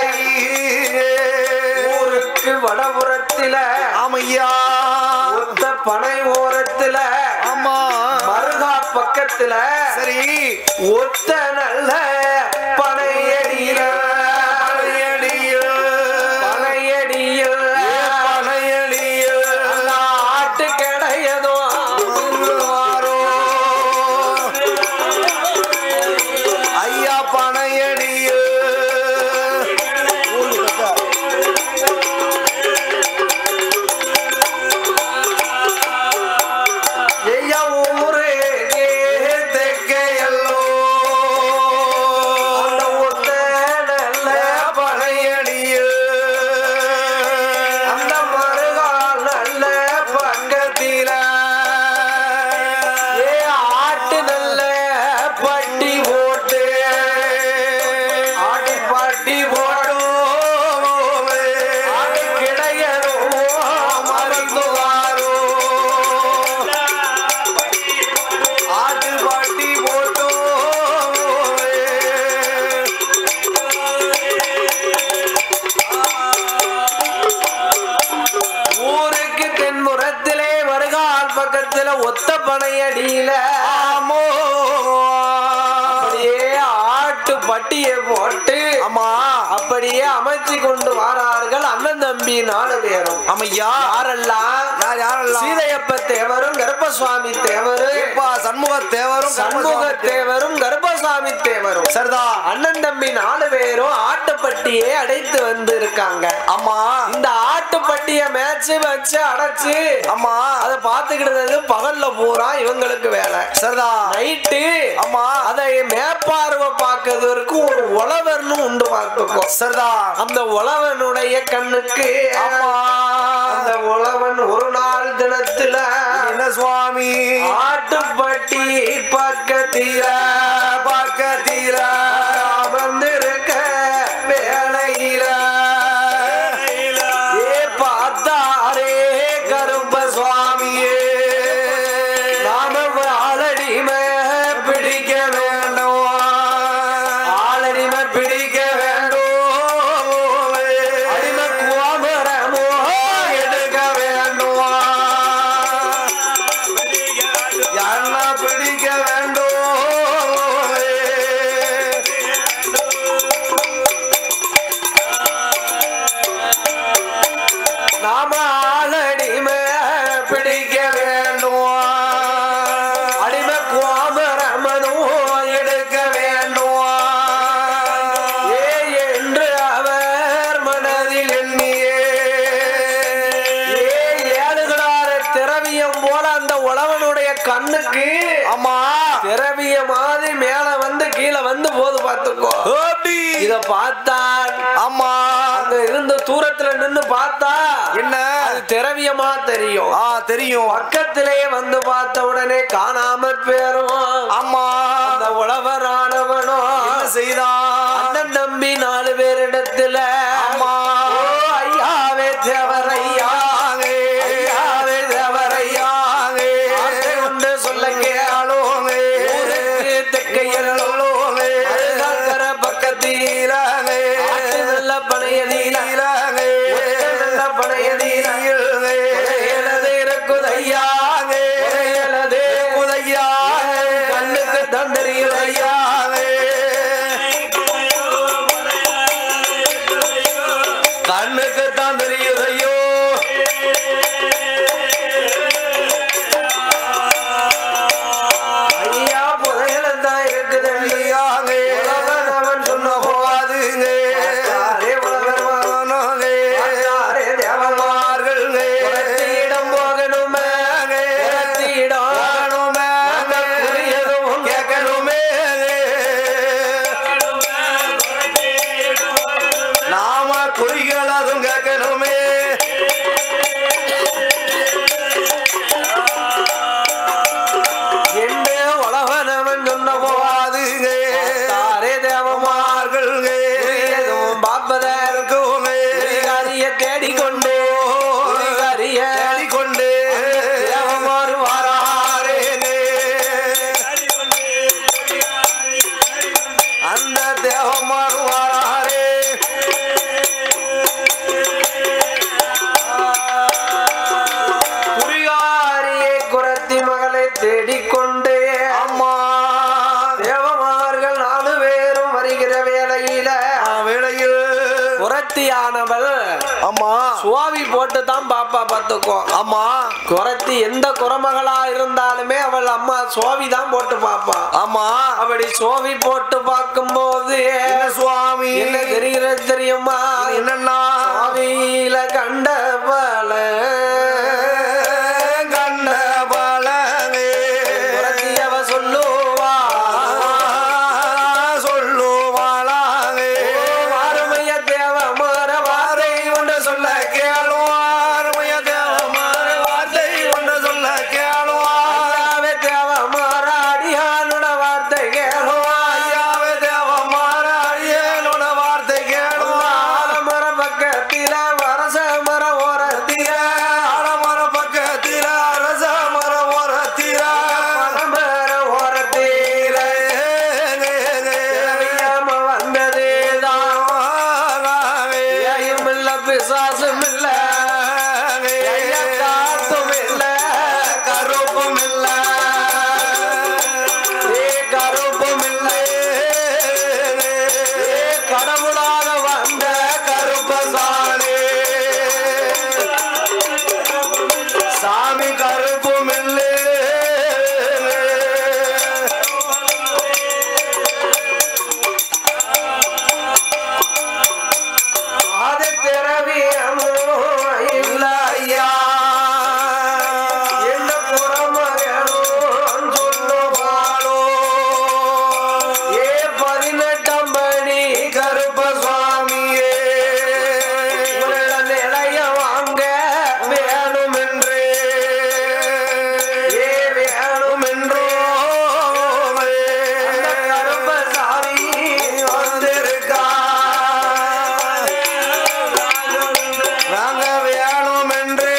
ஊருக்கு வடபுறத்தில
ஆமையா
ஒத்த பனை ஓரத்துல
அம்மா
மருகா பக்கத்துல
சரி
ஒத்த நல்ல பனையடியில
பழையடியில்
பனையடியில்
பழையடியில்
அந்த ஆட்டு கிடையதோ
வாரோ. ஐயா பனையடியில்
ஐயா ஊரு
தெற்கையல்லோ
அந்த ஒத்த நல்ல
பழையடியில்
அந்த மருகா நல்ல பக்கத்தில ஏ ஆட்டு நல்ல பட்டி போட்டு ஆட்டு பட்டி போடும் ஆட்டு கிடையதோ மறந்து வாரோ
ஆட்டு பாட்டி போட்டோ
ஊருக்கு தென்முறத்திலே வருகால் பக்கத்துல ஒத்த பனையடியில
ஆமோ
அப்படியே ஆட்டு பட்டியை போட்டு
ஆமா
அப்படியே அமைச்சு கொண்டு வாரார்கள் அண்ணன் தம்பி நாலு பேரும்
ஆமையா
யாரெல்லாம்
யார் யாரெல்லாம்
சீதையப்ப தேவரும் கர்ப்பசுவாமி தேவரும்
இப்பா சண்முக தேவரும்
சண்முக தேவரும் கர்ப்பசாமி தேவரும்
சரிதா
அண்ணன் தம்பி நாலு பேரும் ஆட்டுப்பட்டியை அடைத்து வந்து இருக்காங்க
ஆமா
இந்த ஆட்டுப்பட்டிய மேட்ச் வச்சு அடைச்சு
ஆமா
அதை பாத்துக்கிட்டது பகல்ல பூரா இவங்களுக்கு வேலை
சரிதா
நைட்டு
ஆமா
அதை மேற்பார்வை பார்க்கறதுக்கு ஒரு உழவர்னு உண்டு பார்த்துக்கோ
சரிதா
அந்த உழவனுடைய கண்ணுக்கு
ஆமா
அந்த உழவன் ஒரு நாள் தினத்துல
என்ன சுவாமி
ஆட்டுப்பட்டி பக்கத்தில
பக்கத்தில
அமர்ந்திருக்க வேலையில ஏ பார்த்தாரே கருப்ப சுவாமியே நாம ஆளடிமை பிடிக்க வேண்டும் ஆளடிமை பிடிக்க வேண்டும் அடிமை கோமரமோ எடுக்க வேண்டும்
யாருன்னா பிடிக்க வேண்டும்
நாம ஆளடிமை பிடிக்க வேண்டும் அடிமை கோமரமனும் எடுக்க வேண்டும் ஏ என்று அவர் மனதில் எண்ணியே ஏ ஏழுகளார திரவியம் போல அந்த உழவனுடைய கண்ணுக்கு
ஆமா
திரவிய மாதிரி மேல வந்து கீழே வந்து போது பார்த்துக்கோ
ஓடி
இத பார்த்தான்
ஆமா
அங்க இருந்த தூரத்துல நின்னு பார்த்தா
என்ன
அது திரவியமா தெரியும்
ஆ தெரியும்
பக்கத்திலே வந்து பார்த்த உடனே காணாம பேரும்
ஆமா
அந்த உழவரானவனோ
என்ன செய்தான்
அண்ணன் தம்பி நாலு பேர்
குறிகள் அதுவும் கேட்கணுமே
என்று உலகனவன் சொன்ன போவாதுங்க தாரே தேவமார்கள் எதுவும் பார்ப்பதற்கு கரிய தேடிக்கொண்டு கரிய
தேடிக்கொண்டு
தேவமாறு வாராரே
அந்த தேவமாறு வாராரே
குறிகாரியை குரத்தி மகளை தேடிக்கொண்டு
அம்மா
தேவமார்கள் நாலு பேரும் வருகிற வேளையில
வேளையில்
குரத்தியானவள்
அம்மா
சுவாமி போட்டு தான் பாப்பா பார்த்துக்கோ
அம்மா
குரத்தி எந்த குறமகளா இருந்தாலுமே அவள் அம்மா சோவி தான் போட்டு பாப்பா
ஆமா
அப்படி சோவி போட்டு பார்க்கும்போது
என்ன சுவாமி
என்ன தெரிகிறது தெரியுமா
என்னன்னா
சுவாமியில கண்ட பல
கண்ண பலங்கே
குரத்தியவ சொல்லுவா
சொல்லுவாளாங்கே
வாருமைய தேவ மர வாரை ஒன்று சொல்ல
கேளுவாருமைய தேவமார வார்த்தை ஒன்று சொல்ல கேளுவார்
கேளாவே தேவ மர அடியானுட வார்த்தை கேளுவா
ஐயாவே தேவமார அடியேனோட வார்த்தை கேளுவார்
மர பக்கத்தில வரச மர ஓரத்தில
ஆலமர பக்கத்தில அரச மர ஓரத்தில
மர ஓரத்தில தெரியாம வந்ததேதான் ஏயும் இல்ல பிசாசும் இல்ல காத்தும் இல்ல
கருப்பும் இல்ல
ஏ கருப்பும் இல்ல ஏ கடவுளாக வந்த
கருப்பசாமி சாமி கருப்பும் இல்லை
அது திரவியமோ இல்ல
ஐயா
என்ன புறமகனோ சொல்லுவாளோ ஏ பதினெட்டாம் படி
கருப்பசாமியே
உள்ள நிலைய வாங்க வேணும் என்று ஏ வேணும் என்றோ அந்த கருப்பசாமி
வந்திருக்கா நாங்க வேணும் என்று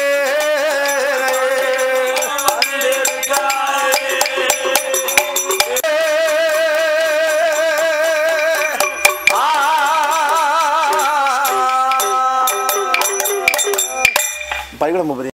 பைக்குள்ள